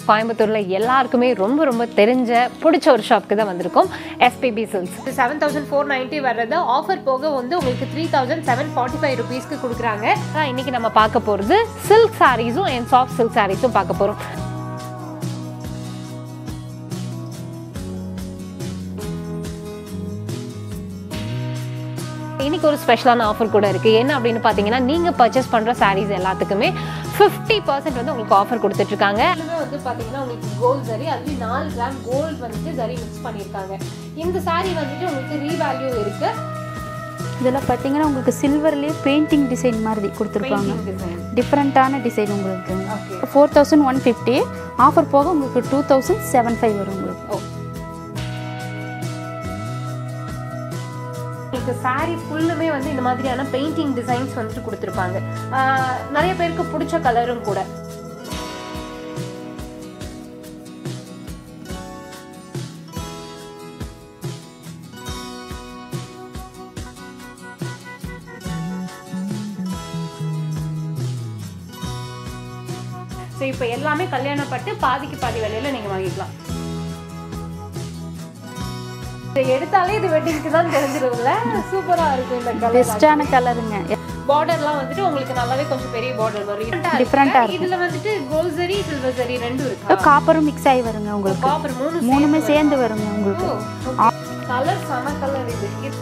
கோயம்புத்தூரில் எல்லாருக்குமே ரொம்ப ரொம்ப தெரிஞ்ச பிடிச்ச ஒரு ஷாப்க்கு தான் வந்திருக்கோம் SPB silks seven thousand four ninety வர்றது ஆஃபர் போக வந்து உங்களுக்கு three thousand seven forty five ருபீஸ்க்கு கொடுக்குறாங்க அதான் இன்னைக்கு நம்ம பார்க்க போகிறது சில்க் சாரீஸும் அண்ட் சாஃப்ட் சில்க் சாரீஸும் பார்க்க போகிறோம் இன்னைக்கு ஒரு ஸ்பெஷலான ஆஃபர் கூட இருக்கு என்ன அப்படின்னு பார்த்தீங்கன்னா நீங்க பர்ச்சேஸ் பண்ற சாரீஸ் எல்லாத்துக்குமே ஃபிஃப்டி பர்சன்ட் வந்து உங்களுக்கு ஆஃபர் கொடுத்துட்டு இருக்காங்க இதுவே வந்து பார்த்தீங்கன்னா உங்களுக்கு கோல்ட் சரி அதுலேயும் நாலு கிராம் கோல்ட் வந்துட்டு சரி மிக்ஸ் பண்ணியிருக்காங்க இந்த saree வந்துட்டு உங்களுக்கு ரீவேல்யூ இருக்கு இதெல்லாம் பார்த்தீங்கன்னா உங்களுக்கு சில்வர்லேயே பெயிண்டிங் டிசைன் மாதிரி கொடுத்துருப்பாங்க டிசைன் டிஃப்ரெண்ட்டான டிசைன் உங்களுக்கு okay four thousand one fifty offer போக உங்களுக்கு டூ தௌசண்ட் செவன் ஃபைவ் வரும் உங்களுக்கு உங்களுக்கு saree ஃபுல்லுமே வந்து இந்த மாதிரியான பெயிண்டிங் டிசைன்ஸ் வந்துட்டு கொடுத்துருப்பாங்க ஆஹ் நிறைய பேருக்கு பிடிச்ச கலரும் கூட ஸோ இப்போ எல்லாமே கல்யாணப்பட்டு பாதிக்கு பாதி விலையில நீங்க வாங்கிக்கலாம் இதை எடுத்தாலே இது வெட்டிங்க்கு தான் தெரிஞ்சிருக்குல்ல சூப்பரா இருக்கும் இந்த கலர் பெஸ்ட்டான கலருங்க பார்டர்லாம் வந்துட்டு உங்களுக்கு நல்லாவே கொஞ்சம் பெரிய பார்டர் வரும் Different ஆ இருக்கு. இதுல வந்துட்டு கோல்ட் சரி சில்வர் சரி ரெண்டும் இருக்கா காப்பரும் மிக்ஸ் ஆகி வருங்க உங்களுக்கு காப்பர் மூணு மூணுமே சேர்ந்து வருங்க உங்களுக்கு கலர் சம கலர் இது இது-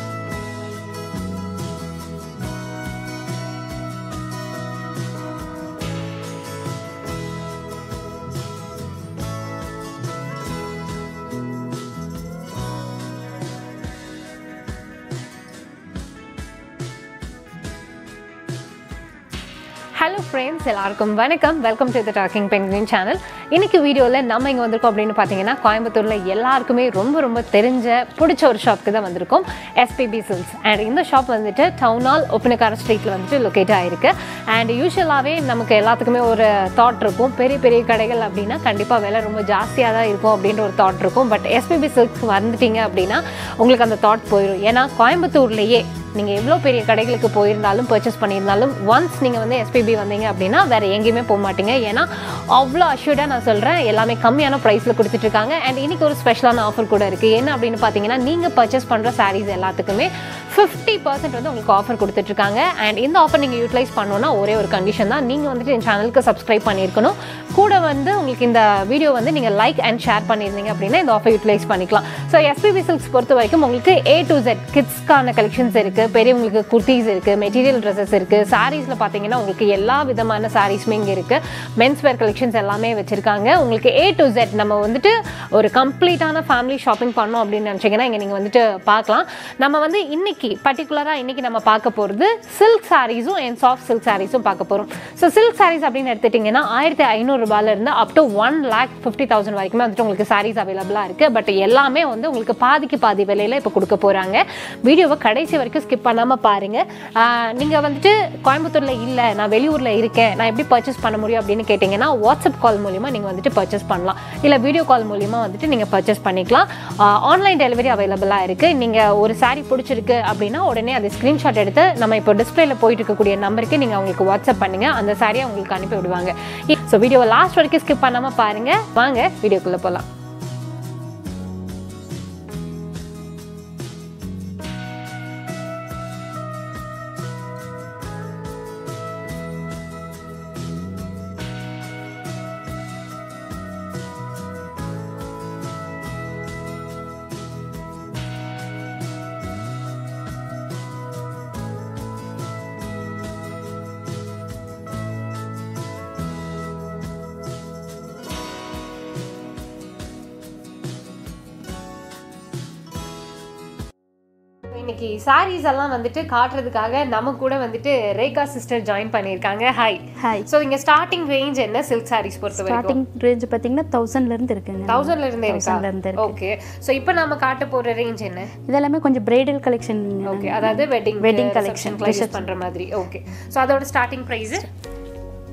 ஹலோ ஃப்ரெண்ட்ஸ் எல்லாருக்கும் வணக்கம் welcome to the talking penguin channel இன்னைக்கு வீடியோவில் நம்ம இங்கே வந்திருக்கோம் அப்படின்னு பார்த்தீங்கன்னா கோயம்புத்தூரில் எல்லாருக்குமே ரொம்ப ரொம்ப தெரிஞ்ச பிடிச்ச ஒரு ஷாப்க்கு தான் வந்திருக்கோம் எஸ்பிபி சில்க்ஸ் அண்ட் இந்த ஷாப் வந்துட்டு டவுன் ஹால் ஒப்பனக்கார ஸ்ட்ரீட்டில் வந்துட்டு லொக்கேட் ஆகிருக்கு அண்ட் யூஸ்வலாகவே நமக்கு எல்லாத்துக்குமே ஒரு தாட் இருக்கும் பெரிய பெரிய கடைகள் அப்படின்னா கண்டிப்பாக விலை ரொம்ப ஜாஸ்தியாக தான் இருக்கும் அப்படின்ற ஒரு தாட் இருக்கும் பட் எஸ்பிபி சில்க்ஸ் வந்துட்டீங்க அப்படின்னா உங்களுக்கு அந்த தாட் போயிடும் ஏன்னா கோயம்புத்தூர்லேயே நீங்கள் எவ்வளோ பெரிய கடைகளுக்கு போயிருந்தாலும் பர்ச்சேஸ் பண்ணியிருந்தாலும் ஒன்ஸ் நீங்கள் வந்து எஸ்பிபி வந்தீங்க அப்படின்னா வேறு எங்கேயுமே போக மாட்டீங்க ஏன்னா அவ்வளோ அஷ்யூர்டாக நான் சொல்கிறேன் எல்லாமே கம்மியான ப்ரைஸில் கொடுத்துட்ருக்காங்க அண்ட் இன்னைக்கு ஒரு ஸ்பெஷலான ஆஃபர் கூட இருக்குது என்ன அப்படின்னு பார்த்தீங்கன்னா நீங்கள் பர்ச்சேஸ் பண்ணுற சாரீஸ் எல்லாத்துக்குமே ஃபிஃப்டி பர்சன்ட் வந்து உங்களுக்கு ஆஃபர் கொடுத்துட்ருக்காங்க அண்ட் இந்த ஆஃபர் நீங்கள் யூட்டிலைஸ் பண்ணணும்னா ஒரே ஒரு கண்டிஷன் தான் நீங்கள் வந்துட்டு என் சேனலுக்கு சப்ஸ்கிரைப் பண்ணியிருக்கணும் கூட வந்து உங்களுக்கு இந்த வீடியோ வந்து நீங்கள் லைக் அண்ட் ஷேர் பண்ணியிருந்தீங்க அப்படின்னா இந்த ஆஃபர் யூட்டிலைஸ் பண்ணிக்கலாம் ஸோ எஸ்பிபி சில்க்ஸ் பொறுத்த வரைக்கும் உங்களுக்கு ஏ டு ஜெட் கிட்ஸ்க்கான கலெக்ஷன்ஸ் இருக்குது பெரியவங்களுக்கு குர்த்திஸ் இருக்குது மெட்டீரியல் ட்ரெஸ்ஸஸ் இருக்குது சாரீஸில் பார்த்தீங்கன்னா உங்களுக்கு எல்லா விதமான சாரீஸுமே இங்கே இருக்குது மென்ஸ் வேர் கலெக்ஷன்ஸ் எல்லாமே வச்சுருக்காங்க உங்களுக்கு ஏ டு ஜெட் நம்ம வந்துட்டு ஒரு கம்ப்ளீட்டான ஃபேமிலி ஷாப்பிங் பண்ணோம் அப்படின்னு நினச்சிங்கன்னா இங்கே நீங்கள் வந்துட்டு பார்க்கலாம் நம்ம வந்து இன்னைக்கு பர்டிகுலராக இன்னைக்கு நம்ம பார்க்க போகிறது சில்க் சாரீஸும் அண்ட் சாஃப்ட் சில்க் சாரீஸும் பார்க்க போகிறோம் ஸோ சில்க் சாரீஸ் அப்படின்னு எடுத்துட்டிங்கன்னா ஆயிரத்தி ஐநூறுரூபாலேருந்து up to one lakh fifty thousand வரைக்குமே வந்துட்டு உங்களுக்கு சாரீஸ் அவைலபிளாக இருக்குது பட் எல்லாமே வந்து உங்களுக்கு பாதிக்கு பாதி விலையில் இப்போ கொடுக்க போகிறாங்க வீடியோவை கடைசி வரைக்கும் ஸ்கிப் பண்ணாமல் பாருங்கள் நீங்கள் வந்துட்டு கோயம்புத்தூரில் இல்லை நான் வெளியூரில் இருக்கேன் நான் எப்படி பர்ச்சேஸ் பண்ண முடியும் அப்படின்னு கேட்டிங்கன்னா வாட்ஸ்அப் கால் மூலிமா நீங்கள் வந்துட்டு பர்ச்சேஸ் பண்ணலாம் இல்லை வீடியோ கால் மூலிமா வந்துட்டு நீங்கள் பர்ச்சேஸ் பண்ணிக்கலாம் ஆன்லைன் டெலிவரி அவைலபிளாக இருக்குது நீங்கள் ஒரு saree பிடிச்சிருக்கு அப்படின்னா உடனே அதை ஸ்க்ரீன்ஷாட் எடுத்து நம்ம இப்போ டிஸ்பிளேல போயிட்டு இருக்கக்கூடிய நம்பருக்கு நீங்கள் அவங்களுக்கு வாட்ஸ்அப் பண்ணுங்கள் அந்த சாரியை உங்களுக்கு அனுப்பி விடுவாங்க ஸோ வீடியோவை லாஸ்ட் வரைக்கும் ஸ்கிப் பண்ணாமல் பாருங்கள் வாங்க வீடியோக்குள்ளே போகலாம் இன்னைக்கு சாரீஸ் எல்லாம் வந்துட்டு காட்டுறதுக்காக நம்ம கூட வந்துட்டு ரேகா சிஸ்டர் ஜாயின் பண்ணியிருக்காங்க ஹாய் ஹாய் ஸோ இங்க ஸ்டார்டிங் ரேஞ்ச் என்ன சில்க் சாரீஸ் பொறுத்த வரைக்கும் ஸ்டார்டிங் ரேஞ்ச் பார்த்தீங்கன்னா தௌசண்ட்லேருந்து இருக்குங்க தௌசண்ட்ல இருந்தே இருக்கா தௌசண்ட்ல இருந்து இருக்கு ஓகே ஸோ இப்போ நாம காட்ட போற ரேஞ்ச் என்ன இதெல்லாமே கொஞ்சம் பிரைடல் கலெக்ஷன் ஓகே அதாவது வெட்டிங் Wedding collection, யூஸ் பண்ற மாதிரி ஓகே ஸோ அதோட ஸ்டார்டிங் ப்ரைஸ்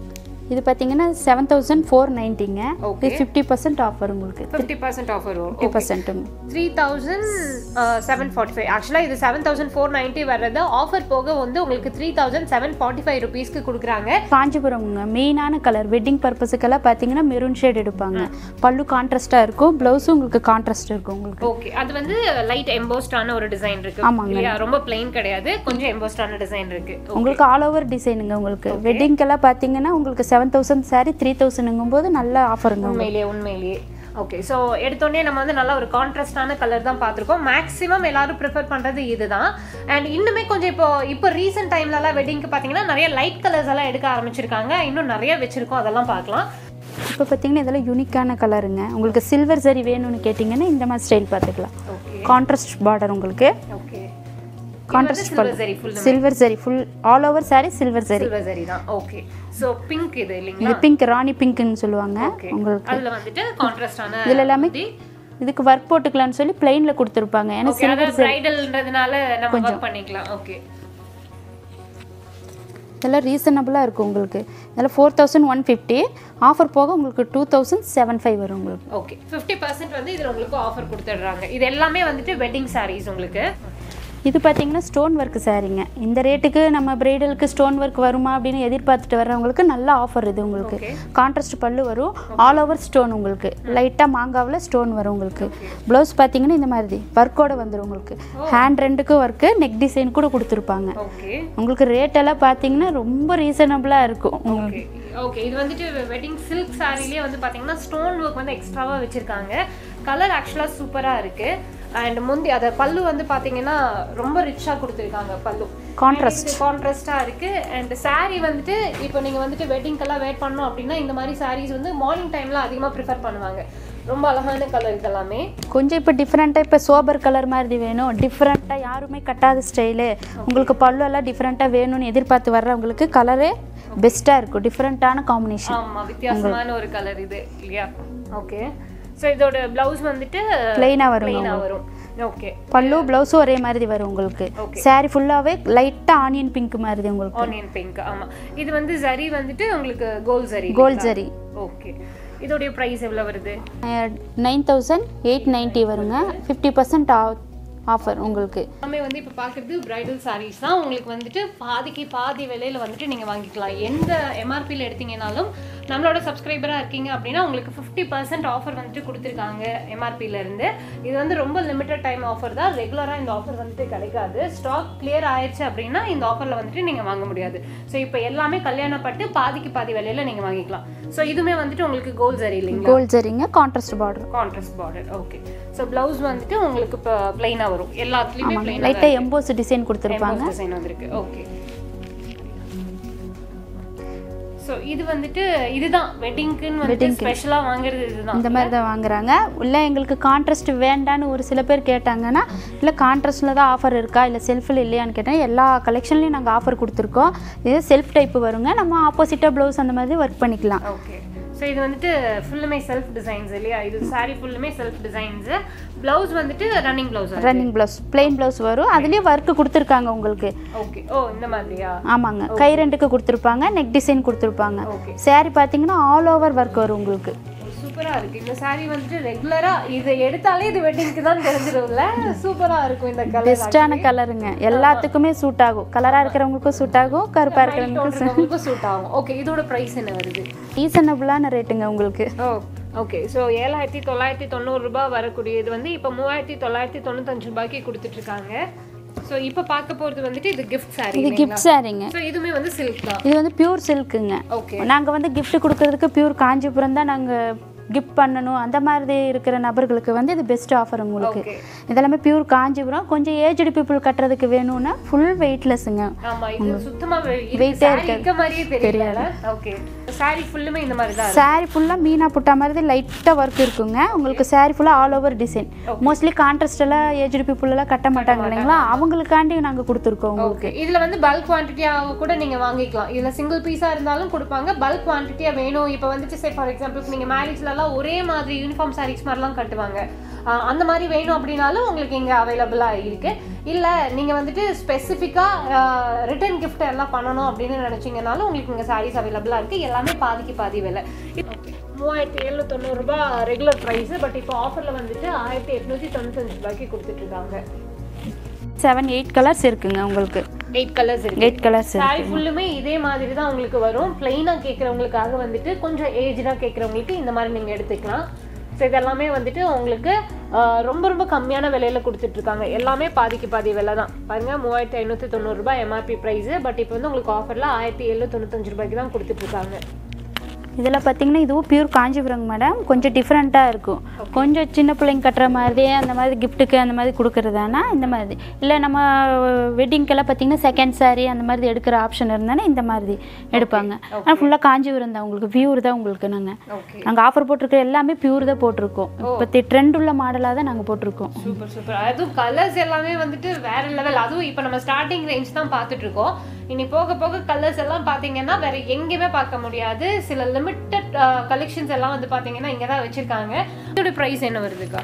இது பார்த்தீங்கன்னா செவன் தௌசண்ட் ஃபோர் நைன்ட்டிங்க Okay. இது ஃபிஃப்டி பர்சன்ட் ஆஃபர் உங்களுக்கு ஃபிஃப்டி பர்சன்ட் ஆஃபர் வரும் fifty பர்சன்ட்டுங்க three thousand seven forty five ஆக்சுவலாக இது செவன் தௌசண்ட் ஃபோர் நைன்ட்டி வர்றது ஆஃபர் போக வந்து உங்களுக்கு three thousand seven forty five ருபீஸ்க்கு கொடுக்குறாங்க காஞ்சிபுரம்ங்க மெயினான கலர் வெட்டிங் பர்பஸுக்கெல்லாம் பார்த்தீங்கன்னா மெரூன் ஷேட் எடுப்பாங்க பல்லு கான்ட்ராஸ்ட்டாக இருக்கும் ப்ளவுஸும் உங்களுக்கு கான்ட்ராஸ்ட் இருக்கும் உங்களுக்கு ஓகே அது வந்து லைட் எம்போஸ்டான ஒரு டிசைன் இருக்கு ஆமாங்க. இல்லையா ரொம்ப பிளைன் கிடையாது கொஞ்சம் எம்போஸ்டான டிசைன் இருக்கு உங்களுக்கு ஆல் ஓவர் டிசைனுங்க உங்களுக்கு வெட்டிங்க்கெல்லாம் பார்த்தீங்கன்னா உங்களுக்கு செவன் தௌசண்ட் சாரி த்ரீ தௌசண்ட்ங்கும் போது நல்ல ஆஃபருங்க உண்மையிலேயே உண்மையிலேயே ஓகே ஸோ எடுத்தோடனே நம்ம வந்து நல்ல ஒரு கான்ட்ராஸ்டான கலர் தான் பார்த்துருக்கோம் மேக்ஸிமம் எல்லாரும் ப்ரிஃபர் பண்ணுறது இதுதான் அண்ட் இன்னுமே கொஞ்சம் இப்போ இப்போ ரீசெண்ட் டைம்லலாம் வெட்டிங்க்கு பார்த்தீங்கன்னா நிறைய லைட் கலர்ஸ் எல்லாம் எடுக்க ஆரம்பிச்சிருக்காங்க இன்னும் நிறைய வச்சிருக்கோம் அதெல்லாம் பார்க்கலாம் இப்போ பார்த்தீங்கன்னா இதெல்லாம் யூனிக்கான கலருங்க உங்களுக்கு சில்வர் சரி வேணும்னு கேட்டிங்கன்னா இந்த மாதிரி ஸ்டைல் பார்த்துக்கலாம் ஓகே கான்ட்ராஸ்ட் பார்டர் உங்களுக்கு ஓகே கான்ட்ராஸ்ட் சில்வர் சரி ஃபுல் சில்வர் சரி full all over sari silver சரி சில்வர் சரி தான் ஓகே ஸோ பிங்க் இது இது இல்லைங்களா பிங்க் ராணி பிங்க்னு சொல்லுவாங்க ஓகே உங்களுக்கு அதுல வந்துட்டு கான்ட்ராஸ்டான இதுல எல்லாமே இதுக்கு ஒர்க் போட்டுக்கலாம்னு சொல்லி பிளெயினில் கொடுத்துருப்பாங்க ஏன்னா ஓகே அதாவது பிரைடல்ன்றதுனால நம்ம ஒர்க் பண்ணிக்கலாம் ஓகே இதெல்லாம் ரீசனபிளாக இருக்கும் உங்களுக்கு இதெல்லாம் four thousand one fifty offer போக உங்களுக்கு டூ தௌசண்ட் செவன் ஃபைவ் வரும் உங்களுக்கு ஓகே ஃபிஃப்டி பர்சன்ட் வந்து இதில் உங்களுக்கு ஆஃபர் கொடுத்துட்றாங்க இது எல்லாமே வந்துட்டு வெட்டிங் சாரீஸ் உங்களுக்கு இது பார்த்தீங்கன்னா ஸ்டோன் ஒர்க் சாரீங்க இந்த ரேட்டுக்கு நம்ம பிரைடலுக்கு ஸ்டோன் ஒர்க் வருமா அப்படின்னு எதிர்பார்த்துட்டு வர்றவங்களுக்கு நல்ல ஆஃபர் இது உங்களுக்கு Okay. கான்ட்ராஸ்ட் பல்லு வரும் ஆல் ஓவர் ஸ்டோன் உங்களுக்கு லைட்டாக மாங்காவில் ஸ்டோன் வரும் உங்களுக்கு ப்ளவுஸ் பார்த்தீங்கன்னா இந்த மாதிரி ஒர்க்கோட வந்துடும் உங்களுக்கு ஹேண்ட் ரெண்டுக்கும் ஒர்க்கு நெக் டிசைன் கூட கொடுத்துருப்பாங்க ஓகே உங்களுக்கு ரேட் எல்லாம் பார்த்தீங்கன்னா ரொம்ப ரீசனபிளாக இருக்கும் ஓகே ஓகே இது வந்துட்டு வெட்டிங் சில்க் சாரிலேயே வந்து பார்த்தீங்கன்னா ஸ்டோன் ஒர்க் வந்து எக்ஸ்ட்ராவாக வச்சுருக்காங்க கலர் ஆக்சுவலாக சூப்பராக இருக்குது அண்ட் முந்தி அதை பல்லு வந்து பார்த்தீங்கன்னா ரொம்ப ரிச்சாக கொடுத்துருக்காங்க பல்லு Contrast. கான்ட்ராஸ்டாக இருக்குது அண்ட் saree வந்துட்டு இப்போ நீங்கள் வந்துட்டு வெட்டிங்க்கெல்லாம் வேட் பண்ணோம் அப்படின்னா இந்த மாதிரி sarees வந்து மார்னிங் டைமில் அதிகமாக ப்ரிஃபர் பண்ணுவாங்க ரொம்ப அழகான கலர் இதெல்லாமே கொஞ்சம் இப்போ டிஃப்ரெண்ட்டாக இப்போ சோபர் கலர் மாதிரி வேணும் டிஃப்ரெண்ட்டாக யாருமே கட்டாத ஸ்டைலு உங்களுக்கு பல்லு எல்லாம் டிஃப்ரெண்ட்டாக வேணும்னு எதிர்பார்த்து வர்றவங்களுக்கு கலரே பெஸ்ட்டாக இருக்கும் டிஃப்ரெண்ட்டான காம்பினேஷன் ஆமா வித்தியாசமான ஒரு கலர் இது இல்லையா ஓகே ஸோ இதோட பிளவுஸ் வந்துட்டு Plain-ஆ வருங்க பிளைனாக வரும் ஓகே பல்லு ப்ளவுஸும் ஒரே மாதிரி வரும் உங்களுக்கு Okay. saree ஃபுல்லாகவே லைட்டாக ஆனியன் பிங்க் மாதிரி உங்களுக்கு ஆனியன் பிங்க் ஆமா இது வந்து ஜரி வந்துட்டு உங்களுக்கு gold zari gold zari okay இதோடைய பிரைஸ் எவ்வளவு வருது நைன் தௌசண்ட் எயிட் நைன்ட்டி வருங்க ஃபிஃப்டி பர்சன்ட் ஆஃபர் உங்களுக்கு எல்லாமே வந்து இப்போ பார்க்குறது பிரைடல் sarees தான் உங்களுக்கு வந்துட்டு பாதிக்கு பாதி விலையில வந்துட்டு நீங்கள் வாங்கிக்கலாம் எந்த எம்ஆர்பியில் எடுத்தீங்கனாலும் நம்மளோட சப்ஸ்கிரைபராக இருக்கீங்க அப்படின்னா உங்களுக்கு ஃபிஃப்டி பர்சன்ட் ஆஃபர் வந்துட்டு கொடுத்துருக்காங்க MRP-ல இருந்து இது வந்து ரொம்ப லிமிட்டட் டைம் ஆஃபர் தான் ரெகுலராக இந்த ஆஃபர் வந்துட்டு கிடைக்காது ஸ்டாக் கிளியர் ஆயிடுச்சு அப்படின்னா இந்த ஆஃபரில் வந்துட்டு நீங்கள் வாங்க முடியாது ஸோ இப்போ எல்லாமே கல்யாணப்பட்டு பாதிக்கு பாதி விலையில நீங்கள் வாங்கிக்கலாம் ஸோ இதுவுமே வந்துட்டு உங்களுக்கு கோல்ட் சரி இல்லைங்களா கோல்ட் ஜரிங்க contrast border contrast border okay so blouse வந்துட்டு உங்களுக்கு இப்போ பிளைனாக வரும் எல்லாத்துலேயுமே பிளைனாக லைட்டாக எம்போஸ் டிசைன் கொடுத்துருப்பாங்க டிசைன் வந்திருக்கு ஓகே ஸோ இது வந்துட்டு இதுதான் வெட்டிங்க்குன்னு வந்துட்டு ஸ்பெஷலாக வாங்குறது இதுதான் இந்த மாதிரி தான் வாங்குறாங்க இல்லை எங்களுக்கு கான்ட்ராஸ்ட் வேண்டான்னு ஒரு சில பேர் கேட்டாங்கன்னா இல்லை கான்ட்ராஸ்டில் தான் ஆஃபர் இருக்கா இல்லை செல்ஃபில் இல்லையான்னு கேட்டால் எல்லா கலெக்ஷன்லையும் நாங்கள் ஆஃபர் கொடுத்துருக்கோம் இது செல்ஃப் டைப்பு வருங்க நம்ம ஆப்போசிட்டாக ப்ளவுஸ் அந்த மாதிரி ஒர்க் பண்ணிக்கலாம் ஓகே ஸோ இது வந்துட்டு ஃபுல்லுமே செல்ஃப் டிசைன்ஸ் இல்லையா இது saree ஃபுல்லுமே செல்ஃப் டிசைன்ஸு ப்ளவுஸ் வந்துட்டு running blouse running blouse plain blouse வரும் அதுலேயே ஒர்க்கு கொடுத்துருக்காங்க உங்களுக்கு ஓகே ஓ இந்த மாதிரியா ஆமாங்க கை ரெண்டுக்கு கொடுத்துருப்பாங்க நெக் டிசைன் கொடுத்துருப்பாங்க ஓகே saree பார்த்தீங்கன்னா ஆல் ஓவர் ஒர்க் வரும் உங்களுக்கு சூப்பராக இருக்கு இந்த saree வந்துட்டு ரெகுலராக இதை எடுத்தாலே இது வெட்டிங்க்கு தான் தெரிஞ்சிடும்ல சூப்பராக இருக்கும் இந்த கலர் பெஸ்ட்டான கலருங்க எல்லாத்துக்குமே சூட் ஆகும் கலராக இருக்கிறவங்களுக்கும் சூட் ஆகும் கருப்பாக இருக்கிறவங்களுக்கும் உங்களுக்கு சூட் ஆகும் ஓகே இதோட ப்ரைஸ் என்ன வருது ரீசனபிளான ரேட்டுங்க உங்களுக்கு ஓ ஓகே ஸோ ஏழாயிரத்தி தொள்ளாயிரத்தி தொண்ணூறு ரூபாய் வரக்கூடியது வந்து இப்போ மூவாயிரத்தி தொள்ளாயிரத்தி தொண்ணூத்தஞ்சு ரூபாய்க்கு கொடுத்துட்டு இருக்காங்க ஸோ இப்போ பார்க்க போகிறது வந்துட்டு இது கிஃப்ட் saree இது கிஃப்ட் சாரீங்க ஸோ இதுவுமே வந்து சில்க் தான் இது வந்து பியூர் சில்க்குங்க ஓகே நாங்கள் வந்து gift கொடுக்கறதுக்கு பியூர் காஞ்சிபுரம் தான் நாங்கள் கிஃப்ட் பண்ணணும் அந்த மாதிரி இருக்கிற நபர்களுக்கு வந்து இது பெஸ்ட் ஆஃபர் உங்களுக்கு ஓகே இதெல்லாமே பியூர் காஞ்சிபுரம் கொஞ்சம் ஏஜ்டு பீப்புள் கட்டுறதுக்கு வேணும்னா ஃபுல் வெயிட்லெஸ்ஸுங்க ஆமா இது சுத்தமா Weight-ஏ வெயிட் இருக்காது. இருக்க மாதிரியே தெரியல ஓகே saree ஃபுல்லுமே இந்த மாதிரி தான் saree ஃபுல்லாக மீனா புட்டா மாதிரி லைட்டாக ஒர்க் இருக்குங்க உங்களுக்கு saree ஃபுல்லாக all over design mostly contrast எல்லாம் ஏஜ்டு பீப்புள் எல்லாம் கட்ட மாட்டாங்க இல்லைங்களா அவங்களுக்காண்டி நாங்கள் கொடுத்துருக்கோம் உங்களுக்கு ஓகே இதுல வந்து பல்க் குவான்டிட்டியா கூட நீங்க வாங்கிக்கலாம் இதுல சிங்கிள் பீஸா இருந்தாலும் கொடுப்பாங்க பல்க் குவான்டிட்டியா வேணும் இப்போ வந்துட்டு சே ஃபார் எக்ஸாம்பிள் நீங்க மேரேஜ்ல எல்லாம் ஒரே மாதிரி யூனிஃபார்ம் சாரீஸ் மாதிரிலாம் கட்டுவாங்க அந்த மாதிரி வேணும் அப்படின்னாலும் உங்களுக்கு இங்கே அவைலபிளாக இருக்குது இல்லை நீங்கள் வந்துட்டு ஸ்பெசிஃபிக்காக ரிட்டர்ன் gift எல்லாம் பண்ணணும் அப்படின்னு நினச்சிங்கனாலும் உங்களுக்கு இங்கே சாரீஸ் அவைலபிளாக இருக்குது எல்லாமே பாதிக்கு பாதி விலை மூவாயிரத்தி எழுநூத்தி தொண்ணூறு ரூபாய் ரெகுலர் ப்ரைஸ் பட் இப்போ ஆஃபரில் வந்துட்டு ஆயிரத்தி எட்நூற்றி தொண்ணூத்தஞ்சு ரூபாய்க்கு கொடுத்துட்ருக்காங்க செவன் எயிட் கலர்ஸ் இருக்குங்க உங்களுக்கு எயிட் கலர்ஸ் இருக்கு எயிட் கலர்ஸ் சாரி ஃபுல்லுமே இதே மாதிரி தான் உங்களுக்கு வரும் பிளெயினாக கேட்குறவங்களுக்காக வந்துட்டு கொஞ்சம் ஏஜ்டாக கேட்குறவங்களுக்கு இந்த மாதிரி நீங்கள் எடுத்துக்கலாம் ஸோ இதெல்லாமே வந்துட்டு உங்களுக்கு ஆஹ், ரொம்ப ரொம்ப கம்மியான விலையில கொடுத்துட்டு இருக்காங்க எல்லாமே பாதிக்கு பாதி விலை தான் பாருங்க மூவாயிரத்தி ஐநூற்றி தொண்ணூறுரூபா எம்ஆர்பி ப்ரைஸு பட் இப்போ வந்து உங்களுக்கு ஆஃபரில் ஆயிரத்தி எழுநூற்றி தொண்ணூத்தஞ்சு ரூபாய்க்கு தான் கொடுத்துட்டு இருக்காங்க இதில் பார்த்தீங்கன்னா இதுவும் பியூர் காஞ்சிபுரங்க மேடம் கொஞ்சம் டிஃப்ரெண்ட்டாக இருக்கும் கொஞ்சம் சின்ன பிள்ளைங்க கட்டுற மாதிரி அந்த மாதிரி கிஃப்ட்டுக்கு அந்த மாதிரி கொடுக்குறதானா இந்த மாதிரி இல்லை நம்ம வெட்டிங்க்கெல்லாம் பார்த்தீங்கன்னா செகண்ட் saree அந்த மாதிரி எடுக்கிற ஆப்ஷன் இருந்தானே இந்த மாதிரி எடுப்பாங்க ஆனால் ஃபுல்லாக காஞ்சிபுரம் தான் உங்களுக்கு பியூர் தான் உங்களுக்கு நாங்கள் ஓகே நாங்கள் ஆஃபர் போட்டிருக்கிற எல்லாமே பியூர் தான் போட்டிருக்கோம் இப்போ ட்ரெண்ட் உள்ள மாடலாக தான் நாங்கள் போட்டிருக்கோம் சூப்பர் சூப்பர் அதுவும் கலர்ஸ் எல்லாமே வந்துட்டு வேற லெவல் அதுவும் இப்போ நம்ம ஸ்டார்டிங் ரேஞ்ச் தான் பார்த்துட்டு இருக்கோம் இனி போக போக கலர்ஸ் எல்லாம் பார்த்தீங்கன்னா வேற எங்கேயுமே பார்க்க முடியாது சில லிமிட்டட் கலெக்ஷன்ஸ் எல்லாம் வந்து பார்த்தீங்கன்னா இங்கே தான் வச்சிருக்காங்க இதோட ப்ரைஸ் என்ன வருதுக்கா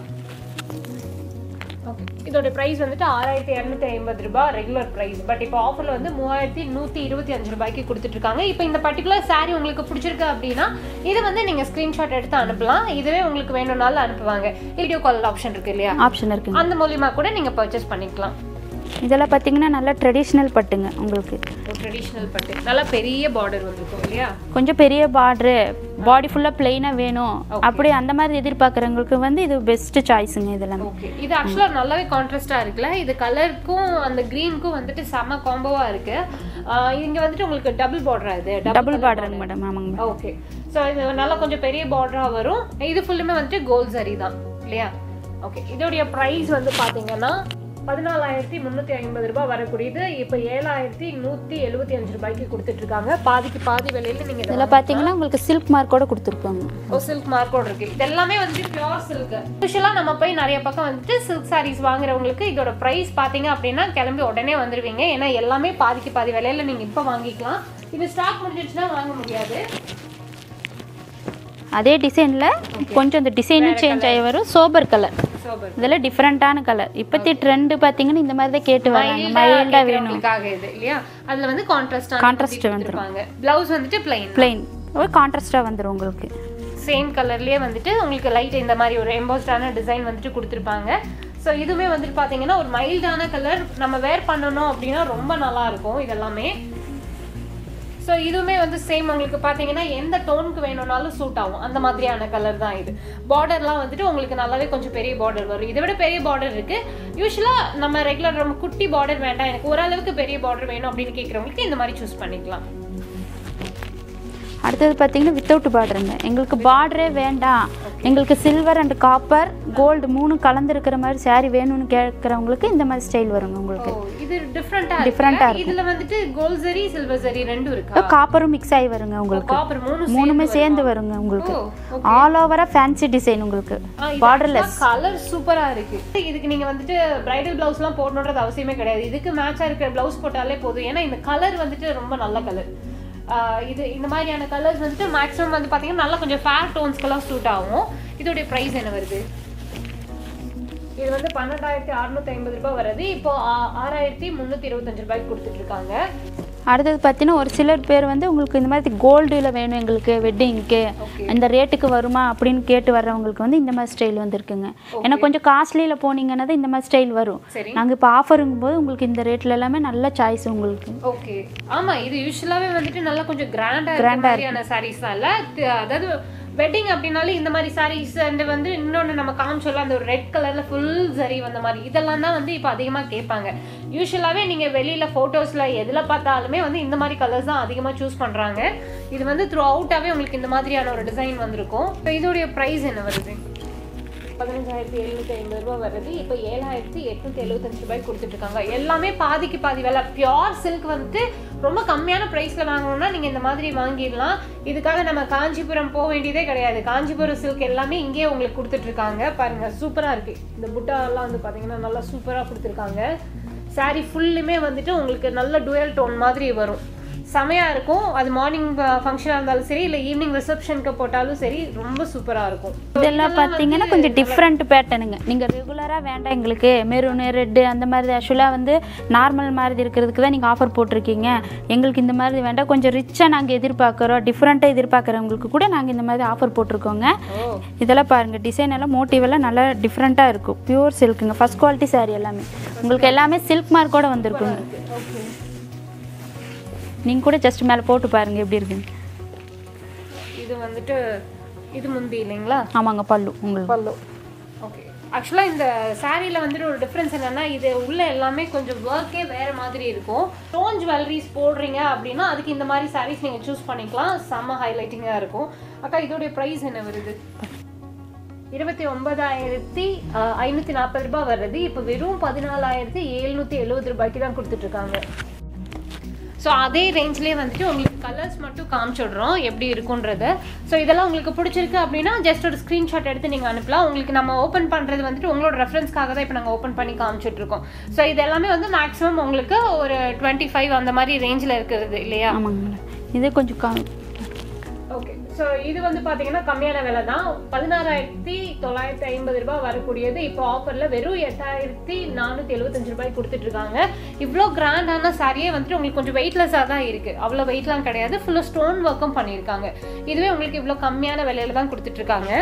ஓகே இதோட ப்ரைஸ் வந்துட்டு ஆறாயிரத்தி இரநூத்தி ஐம்பது ரூபாய் ரெகுலர் ப்ரைஸ் பட் இப்போ ஆஃபரில் வந்து மூவாயிரத்தி நூற்றி இருபத்தி அஞ்சு ரூபாய்க்கு கொடுத்துட்டு இருக்காங்க இப்போ இந்த பர்டிகுலர் saree உங்களுக்கு பிடிச்சிருக்கு அப்படின்னா இது வந்து நீங்கள் ஸ்க்ரீன்ஷாட் எடுத்து அனுப்பலாம் இதுவே உங்களுக்கு வேணும்னாலும் அனுப்புவாங்க வீடியோ கால் ஆப்ஷன் இருக்கு இல்லையா ஆப்ஷன் இருக்குங்க அந்த மூலியமா கூட நீங்க பர்ச்சேஸ் பண்ணிக்கலாம் இதெல்லாம் பார்த்தீங்கன்னா நல்லா ட்ரெடிஷ்னல் பட்டுங்க உங்களுக்கு ட்ரெடிஷ்னல் பட்டு நல்லா பெரிய பார்டர் வந்திருக்கும் இல்லையா கொஞ்சம் பெரிய பார்டரு பாடி ஃபுல்லாக பிளெயினாக வேணும் அப்படி அந்த மாதிரி எதிர்பார்க்குறவங்களுக்கு வந்து இது பெஸ்ட் சாய்ஸுங்க இதெல்லாம் ஓகே இது ஆக்சுவலா நல்லாவே கான்ட்ராஸ்டா இருக்குல்ல இது கலருக்கும் அந்த க்ரீனுக்கும் வந்துட்டு செம காம்போவா இருக்கு ஆஹ் இங்க வந்துட்டு உங்களுக்கு டபுள் பார்டரா இது டபுள் பார்டருங்க மேடம் ஆமாங்க ஓகே ஸோ இது நல்லா கொஞ்சம் பெரிய பார்டரா வரும் இது ஃபுல்லுமே வந்துட்டு கோல்ட் சரி தான் இல்லையா ஓகே இதோடைய ப்ரைஸ் வந்து பாத்தீங்கன்னா பதினாலாயிரத்தி முந்நூற்றி ஐம்பது ரூபாய் வரக்கூடியது இப்போ ஏழாயிரத்தி நூற்றி எழுபத்தி அஞ்சு ரூபாய்க்கு கொடுத்துட்டு இருக்காங்க பாதிக்கு பாதி விலையில நீங்க இதை இதில் பார்த்தீங்கன்னா உங்களுக்கு சில்க் மார்க்கோட கொடுத்துருப்பாங்க ஓ சில்க் மார்க்கோட இருக்கு இது எல்லாமே வந்துட்டு பியூர் சில்க் யூஸ்வலாக நம்ம போய் நிறைய பக்கம் வந்துட்டு சில்க் சாரீஸ் வாங்குறவங்களுக்கு இதோட ப்ரைஸ் பார்த்தீங்க அப்படின்னா கிளம்பி உடனே வந்துருவீங்க ஏன்னா எல்லாமே பாதிக்கு பாதி விலையில நீங்க இப்போ வாங்கிக்கலாம் இது ஸ்டாக் முடிஞ்சிடுச்சுன்னா வாங்க முடியாது அதே டிசைனில் கொஞ்சம் இந்த டிசைனும் சேஞ்ச் ஆகி வரும் சோபர் கலர் சோபர் இதெல்லாம் டிஃப்ரெண்ட்டான கலர் இப்போத்தி ட்ரெண்டு பார்த்தீங்கன்னா இந்த மாதிரி தான் கேட்டு வராங்க மைல்டாக வேணும் Contrast வந்துருப்பாங்க பிளவுஸ் வந்துட்டு பிளைன் பிளெயின் ஒரு கான்ட்ராஸ்டாக வந்துடும் உங்களுக்கு சேம் கலர்லயே வந்துட்டு உங்களுக்கு லைட் இந்த மாதிரி ஒரு எம்போஸ்டான டிசைன் வந்துட்டு கொடுத்துருப்பாங்க ஸோ இதுவுமே வந்துட்டு பார்த்தீங்கன்னா ஒரு மைல்டான கலர் நம்ம வேர் பண்ணணும் அப்படின்னா ரொம்ப நல்லா இருக்கும் இதெல்லாமே ஸோ இதுவுமே வந்து சேம் உங்களுக்கு பார்த்தீங்கன்னா எந்த டோனுக்கு வேணும்னாலும் சூட் ஆகும் அந்த மாதிரியான கலர் தான் இது பார்டர்லாம் வந்துட்டு உங்களுக்கு நல்லாவே கொஞ்சம் பெரிய பார்டர் வரும் இதை விட பெரிய பார்டர் இருக்கு யூஸ்வலாக நம்ம ரெகுலர் நம்ம குட்டி பார்டர் வேண்டாம் எனக்கு ஓரளவுக்கு பெரிய பார்டர் வேணும் அப்படின்னு கேட்குறவங்களுக்கு இந்த மாதிரி சூஸ் பண்ணிக்கலாம் அடுத்தது பார்த்தீங்கன்னா வித்தவுட் பார்டருங்க எங்களுக்கு பார்டரே வேண்டாம் எங்களுக்கு சில்வர் அண்ட் காப்பர் கோல்டு மூணு கலந்துருக்கிற மாதிரி saree வேணும்னு கேட்குறவங்களுக்கு இந்த மாதிரி ஸ்டைல் வருங்க உங்களுக்கு ஓ, இது டிஃப்ரெண்டா Different ஆ டிஃப்ரெண்டா இதுல வந்துட்டு கோல்ட் சரி சில்வர் சரி ரெண்டும் இருக்கா காப்பரும் மிக்ஸ் ஆகி வருங்க உங்களுக்கு காப்பர் மூணு மூணுமே சேர்ந்து வருங்க உங்களுக்கு ஓ, ஆல் ஓவரா ஃபேன்சி டிசைன் உங்களுக்கு பார்டர்லெஸ் கலர் சூப்பரா இருக்கு இதுக்கு நீங்க வந்துட்டு பிரைடல் பிளவுஸ்லாம் போடணுன்றது அவசியமே கிடையாது இதுக்கு மேட்சா இருக்கிற பிளவுஸ் போட்டாலே போதும் ஏன்னா இந்த கலர் வந்துட்டு ரொம்ப நல்ல கலர் இது இந்த மாதிரியான கலர்ஸ் வந்துட்டு மேக்ஸிமம் வந்து பாத்தீங்கன்னா நல்லா கொஞ்சம் ஃபேர் டோன்ஸ்க்கெல்லாம் சூட் ஆகும் இதோடைய ப்ரைஸ் என்ன வருது இது வந்து பன்னெண்டாயிரத்தி அறுநூத்தி ஐம்பது ரூபாய் வருது இப்போ ஆ- ஆறாயிரத்தி முந்நூற்றி இருபத்தஞ்சு ரூபாய்க்கு கொடுத்துட்டு இருக்காங்க அடுத்தது பார்த்தீங்கன்னா ஒரு சிலர் பேர் வந்து உங்களுக்கு இந்த மாதிரி கோல்டில் வேணும் எங்களுக்கு வெட்டிங்க்கு இந்த ரேட்டுக்கு வருமா அப்படின்னு கேட்டு வர்றவங்களுக்கு வந்து இந்த மாதிரி ஸ்டைல் வந்துருக்குங்க ஏன்னா கொஞ்சம் காஸ்ட்லியில் போனீங்கன்னா தான் இந்த மாதிரி ஸ்டைல் வரும் சரி நாங்கள் இப்போ ஆஃபருங்கும் போது உங்களுக்கு இந்த ரேட்ல எல்லாமே நல்ல சாய்ஸ் உங்களுக்கு ஓகே ஆமா இது யூஸ்வலாவே வந்துட்டு நல்லா கொஞ்சம் கிராண்டா இருக்கிற மாதிரியான சாரீஸ் தான் இல்ல தி- அதாவது வெட்டிங் அப்படின்னாலே இந்த மாதிரி சாரீஸ் அண்ட் வந்து இன்னொன்று நம்ம காமிச்சோம்ல அந்த ஒரு ரெட் கலர்ல ஃபுல் சரி வந்த மாதிரி இதெல்லாம் தான் வந்து இப்போ அதிகமாக கேட்பாங்க யூஸ்வலாகவே நீங்க வெளியில ஃபோட்டோஸ்ல எதில் பார்த்தாலுமே வந்து இந்த மாதிரி கலர்ஸ் தான் அதிகமாக சூஸ் பண்றாங்க இது வந்து த்ரூ அவுட்டாகவே உங்களுக்கு இந்த மாதிரியான ஒரு டிசைன் வந்திருக்கும் இப்போ இதோடைய ப்ரைஸ் என்ன வருது பதினஞ்சாயிரத்தி எழுநூத்தி ஐம்பது ரூபாய் வருது இப்போ ஏழாயிரத்தி எட்நூத்தி எழுபத்தஞ்சு ரூபாய்க்கு கொடுத்துட்டு இருக்காங்க எல்லாமே பாதிக்கு பாதி விலை பியோர் சில்க் வந்துட்டு ரொம்ப கம்மியான ப்ரைஸ்ல வாங்கணும்னா நீங்க இந்த மாதிரி வாங்கிடலாம் இதுக்காக நம்ம காஞ்சிபுரம் போக வேண்டியதே கிடையாது காஞ்சிபுரம் சில்க் எல்லாமே இங்கேயே உங்களுக்கு கொடுத்துட்டு இருக்காங்க பாருங்க சூப்பரா இருக்கு இந்த புட்டா எல்லாம் வந்து பாத்தீங்கன்னா நல்லா சூப்பரா கொடுத்துருக்காங்க saree ஃபுல்லுமே வந்துட்டு உங்களுக்கு நல்ல டுவெல் டோன் மாதிரி வரும் செமையா இருக்கும் அது மார்னிங் ஃபங்க்ஷனாக இருந்தாலும் சரி இல்லை ஈவினிங் ரிசப்ஷனுக்கு போட்டாலும் சரி ரொம்ப சூப்பராக இருக்கும் இதெல்லாம் பார்த்தீங்கன்னா கொஞ்சம் டிஃப்ரெண்ட் பேட்டர்னுங்க நீங்கள் ரெகுலராக வேண்டாம் எங்களுக்கு மெரூனு ரெட்டு அந்த மாதிரி ஆக்சுவலாக வந்து நார்மல் மாதிரி இருக்கிறதுக்கு தான் நீங்கள் ஆஃபர் போட்டிருக்கீங்க எங்களுக்கு இந்த மாதிரி வேண்டாம் கொஞ்சம் ரிச்சாக நாங்கள் எதிர்பார்க்குறோம் டிஃப்ரெண்ட்டாக எதிர்பார்க்குறவங்களுக்கு கூட நாங்கள் இந்த மாதிரி ஆஃபர் போட்டிருக்கோங்க ஓ இதெல்லாம் பாருங்கள் டிசைன் எல்லாம் மோட்டிவ் எல்லாம் நல்லா டிஃப்ரெண்ட்டாக இருக்கும் பியூர் சில்க்குங்க ஃபஸ்ட் குவாலிட்டி saree எல்லாமே உங்களுக்கு எல்லாமே சில்க் மார்க்கோட வந்திருக்குங்க ஓகே நீங்கள் கூட ஜஸ்ட் மேலே போட்டு பாருங்கள் எப்படி இருக்குங்க இது வந்துட்டு இது முந்தி இல்லைங்களா ஆமாங்க பல்லு உங்களுக்கு பல்லு ஓகே ஆக்சுவலாக இந்த சாரியில் வந்துட்டு ஒரு டிஃப்ரென்ஸ் என்னன்னா இது உள்ள எல்லாமே கொஞ்சம் ஒர்க்கே வேற மாதிரி இருக்கும் ஸ்டோன் ஜுவல்லரிஸ் போடுறீங்க அப்படின்னா அதுக்கு இந்த மாதிரி சாரீஸ் நீங்கள் சூஸ் பண்ணிக்கலாம் செம்ம ஹைலைட்டிங்காக இருக்கும் அக்கா இதோடைய ப்ரைஸ் என்ன வருது இருபத்தி ஒன்பதாயிரத்தி ஐநூற்றி நாற்பது ரூபாய் வருது இப்போ வெறும் பதினாலாயிரத்தி எழுநூற்றி எழுபது ரூபாய்க்கு தான் கொடுத்துட்ருக்காங்க ஸோ அதே ரேஞ்ச்லேயே வந்துட்டு உங்களுக்கு கலர்ஸ் மட்டும் காமிச்சிடுறோம் எப்படி இருக்குன்றது ஸோ இதெல்லாம் உங்களுக்கு பிடிச்சிருக்கு அப்படின்னா ஜஸ்ட் ஒரு ஸ்க்ரீன்ஷாட் எடுத்து நீங்கள் அனுப்பலாம் உங்களுக்கு நம்ம ஓப்பன் பண்ணுறது வந்துட்டு உங்களோட ரெஃபரன்ஸ்க்காக தான் இப்போ நாங்கள் ஓப்பன் பண்ணி காமிச்சிட்ருக்கோம் ஸோ இது எல்லாமே வந்து மேக்ஸிமம் உங்களுக்கு ஒரு டுவெண்ட்டி ஃபைவ் அந்த மாதிரி ரேஞ்சில் இருக்கிறது இல்லையா ஆமாங்க மேடம் இது கொஞ்சம் கா ஓகே ஸோ இது வந்து பார்த்தீங்கன்னா கம்மியான விலை தான் பதினாறாயிரத்தி தொள்ளாயிரத்தி ஐம்பது ரூபாய் வரக்கூடியது இப்போ ஆஃபரில் வெறும் எட்டாயிரத்தி நானூற்றி எழுபத்தஞ்சு ரூபாய் கொடுத்துட்டு இருக்காங்க இவ்வளோ கிராண்டான சாரியே வந்துட்டு உங்களுக்கு கொஞ்சம் வெயிட்லெஸ்ஸாக தான் இருக்குது அவ்வளோ வெயிட்லாம் கிடையாது ஃபுல்லாக ஸ்டோன் ஒர்க்கும் பண்ணியிருக்காங்க இதுவே உங்களுக்கு இவ்வளோ கம்மியான விலையில தான் கொடுத்துட்டு இருக்காங்க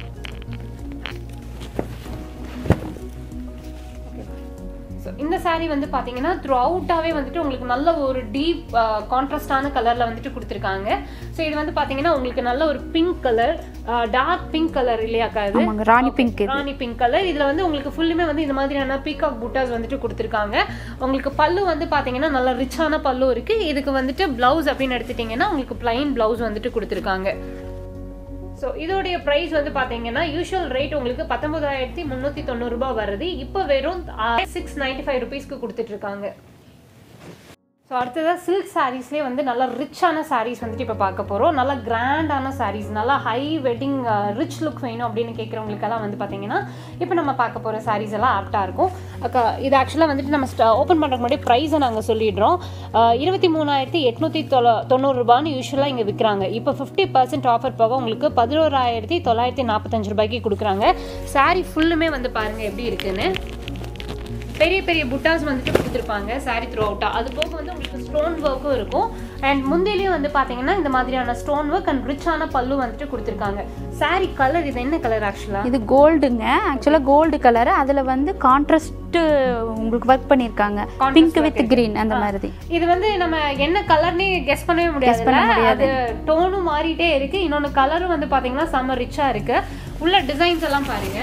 ஸோ இந்த saree வந்து பார்த்தீங்கன்னா த்ரூ அவுட்டாகவே வந்துட்டு உங்களுக்கு நல்ல ஒரு டீப் கான்ட்ராஸ்டான கலரில் வந்துட்டு கொடுத்துருக்காங்க ஸோ இது வந்து பார்த்தீங்கன்னா உங்களுக்கு நல்ல ஒரு pink colour dark pink colour இல்லையாக்கா இது ஆமாங்க ராணி பிங்க் இது ராணி பிங்க் கலர் இதில் வந்து உங்களுக்கு ஃபுல்லுமே வந்து இந்த மாதிரியான பீகாக் புட்டாஸ் வந்துட்டு கொடுத்துருக்காங்க உங்களுக்கு பல்லு வந்து பார்த்தீங்கன்னா நல்ல ரிச்சான பல்லு இருக்குது இதுக்கு வந்துட்டு ப்ளவுஸ் அப்படின்னு எடுத்துட்டிங்கன்னா உங்களுக்கு பிளைன் ப்ளவுஸ் வந்துட்டு கொடுத்துருக்காங்க ஸோ இதோடைய ப்ரைஸ் வந்து பார்த்தீங்கன்னா யூஷுவல் ரேட் உங்களுக்கு பத்தொன்பதாயிரத்தி முந்நூற்றி தொண்ணூறுரூபா வருது இப்போ வெறும் சிக்ஸ் நைன்டி ஃபைவ் ருபீஸ்க்கு கொடுத்துட்ருக்காங்க ஸோ அடுத்ததாக சில்க் சாரீஸ்லேயே வந்து நல்லா ரிச்சான சாரீஸ் வந்துட்டு இப்போ பார்க்க போகிறோம் நல்லா கிராண்டான சாரீஸ் நல்லா ஹை வெட்டிங் ரிச் லுக் வேணும் அப்படின்னு கேட்குறவங்களுக்கெல்லாம் வந்து பார்த்தீங்கன்னா இப்போ நம்ம பார்க்க போகிற சாரீஸ் எல்லாம் ஆப்டாக இருக்கும் அக்கா இது ஆக்சுவலாக வந்துட்டு நம்ம ஓப்பன் பண்ணுறதுக்கு முன்னாடி ப்ரைஸை நாங்கள் சொல்லிடுறோம் அஹ், இருபத்தி மூணாயிரத்தி எட்நூற்றி தொள்ள தொண்ணூறுரூபான்னு யூஸ்வலாக இங்கே விற்கிறாங்க இப்போ ஃபிஃப்டி பர்சன்ட் ஆஃபர் போக உங்களுக்கு பதினோராயிரத்தி தொள்ளாயிரத்தி நாற்பத்தஞ்சு ரூபாய்க்கு கொடுக்குறாங்க saree ஃபுல்லுமே வந்து பாருங்கள் எப்படி இருக்குன்னு பெரிய பெரிய புட்டாஸ் வந்துட்டு கொடுத்துருப்பாங்க saree த்ரூ அவுட்டாக அது போக வந்து உங்களுக்கு ஸ்டோன் ஒர்க்கும் இருக்கும் அண்ட் முந்திலையும் வந்து பார்த்தீங்கன்னா இந்த மாதிரியான ஸ்டோன் ஒர்க் அண்ட் ரிச்சான பல்லு வந்துட்டு கொடுத்துருக்காங்க saree கலர் இது என்ன கலர் ஆக்சுவலாக இது கோல்டுங்க ஆக்சுவலாக கோல்டு கலர் அதில் வந்து கான்ட்ராஸ்ட்டு உங்களுக்கு ஒர்க் பண்ணியிருக்காங்க பிங்க் வித் கிரீன் அந்த மாதிரி இது வந்து நம்ம என்ன கலர்னே கெஸ் பண்ணவே முடியாது பண்ண முடியாது. அது டோனும் மாறிட்டே இருக்கு இன்னொன்று கலரும் வந்து பார்த்தீங்கன்னா செம்ம ரிச்சாக இருக்கு உள்ள டிசைன்ஸ் எல்லாம் பாருங்க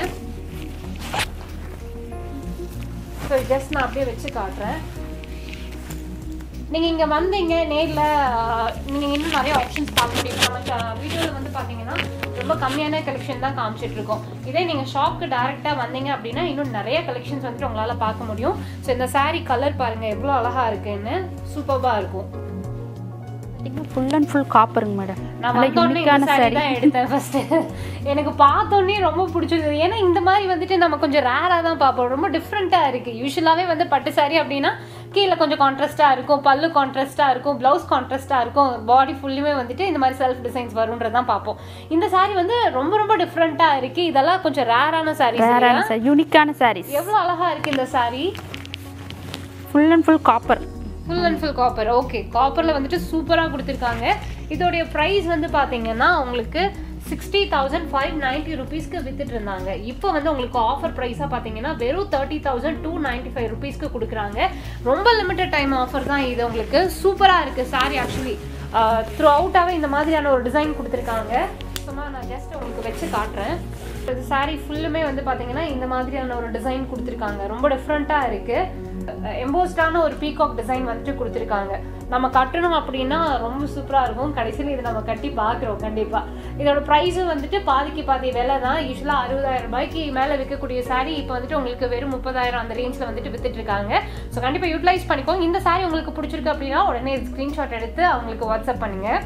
ஸோ ஜஸ்ட் நான் அப்படியே வச்சு காட்டுறேன் நீங்கள் இங்கே வந்தீங்க நேரில் நீங்கள் இன்னும் நிறைய ஆப்ஷன்ஸ் பார்க்க முடியும் நம்ம வீடியோவில் வந்து பார்த்தீங்கன்னா ரொம்ப கம்மியான கலெக்ஷன் தான் காமிச்சிட்டு இருக்கோம் இதே நீங்கள் ஷாப்க்கு டேரெக்டாக வந்தீங்க அப்படின்னா இன்னும் நிறைய கலெக்ஷன்ஸ் வந்துட்டு உங்களால் பார்க்க முடியும் ஸோ இந்த saree கலர் பாருங்கள் எவ்வளோ அழகாக இருக்குன்னு சூப்பராக இருக்கும் ஃபுல் அண்ட் ஃபுல் காப்பருங்க மேடம் நான் நல்ல வந்தோடனே இந்த யூனிக்கான saree saree தான் எடுத்தேன் ஃபர்ஸ்ட் எனக்கு பார்த்தோன்னே ரொம்ப பிடிச்சிருந்தது ஏன்னா இந்த மாதிரி வந்துட்டு நம்ம கொஞ்சம் ரேராக தான் பார்ப்போம் ரொம்ப டிஃப்ரெண்ட்டாக இருக்குது யூஸ்வலாகவே வந்து பட்டு saree அப்படின்னா கீழே கொஞ்சம் கான்ட்ராஸ்ட்டாக இருக்கும் பல்லு கான்ட்ராஸ்ட்டாக இருக்கும் ப்ளவுஸ் கான்ட்ராஸ்ட்டாக இருக்கும் பாடி ஃபுல்லுமே வந்துட்டு இந்த மாதிரி செல்ஃப் டிசைன்ஸ் வரும்ன்றதான் பார்ப்போம் இந்த saree வந்து ரொம்ப ரொம்ப டிஃப்ரெண்ட்டாக இருக்குது இதெல்லாம் கொஞ்சம் ரேரான சாரீஸ் ரேரான சாரி யூனிக்கான சாரீஸ் எவ்வளோ அழகாக இருக்குது இந்த saree full and full copper full and full copper okay காப்பரில் வந்துட்டு சூப்பராக கொடுத்துருக்காங்க இதோடைய ப்ரைஸ் வந்து பார்த்தீங்கன்னா உங்களுக்கு சிக்ஸ்டி தௌசண்ட் ஃபைவ் நைன்ட்டி ருபீஸ்க்கு வித்துட்டு இருந்தாங்க இப்போ வந்து உங்களுக்கு ஆஃபர் ப்ரைஸாக பார்த்தீங்கன்னா வெறும் thirty thousand two ninety five ருபீஸ்க்கு கொடுக்குறாங்க ரொம்ப லிமிட்டட் டைம் ஆஃபர் தான் இது உங்களுக்கு சூப்பராக இருக்குது சாரி ஆக்சுவலி த்ரூ அவுட்டாகவே இந்த மாதிரியான ஒரு டிசைன் கொடுத்துருக்காங்க சும்மா நான் ஜஸ்ட் உங்களுக்கு வச்சு காட்டுறேன் இது saree ஃபுல்லுமே வந்து பார்த்தீங்கன்னா இந்த மாதிரியான ஒரு டிசைன் கொடுத்துருக்காங்க ரொம்ப டிஃப்ரெண்ட்டாக இருக்குது எம்போஸ்டான ஒரு பீகாக் டிசைன் வந்துட்டு கொடுத்துருக்காங்க நம்ம கட்டணும் அப்படின்னா ரொம்ப சூப்பராக இருக்கும் கடைசியில் இதை நம்ம கட்டி பார்க்குறோம் கண்டிப்பாக இதோட ப்ரைஸும் வந்துட்டு பாதிக்கு பாதி விலை தான் யூஸ்வலாக அறுபதாயிரம் ரூபாய்க்கு மேலே விற்கக்கூடிய saree இப்போ வந்துட்டு உங்களுக்கு வெறும் முப்பதாயிரம் அந்த ரேஞ்சில் வந்துட்டு வித்துட்டு இருக்காங்க ஸோ கண்டிப்பாக யூட்டிலைஸ் பண்ணிக்கோங்க இந்த saree உங்களுக்கு பிடிச்சிருக்கு அப்படின்னா உடனே ஸ்க்ரீன்ஷாட் எடுத்து அவங்களுக்கு வாட்ஸ்அப் பண்ணுங்கள்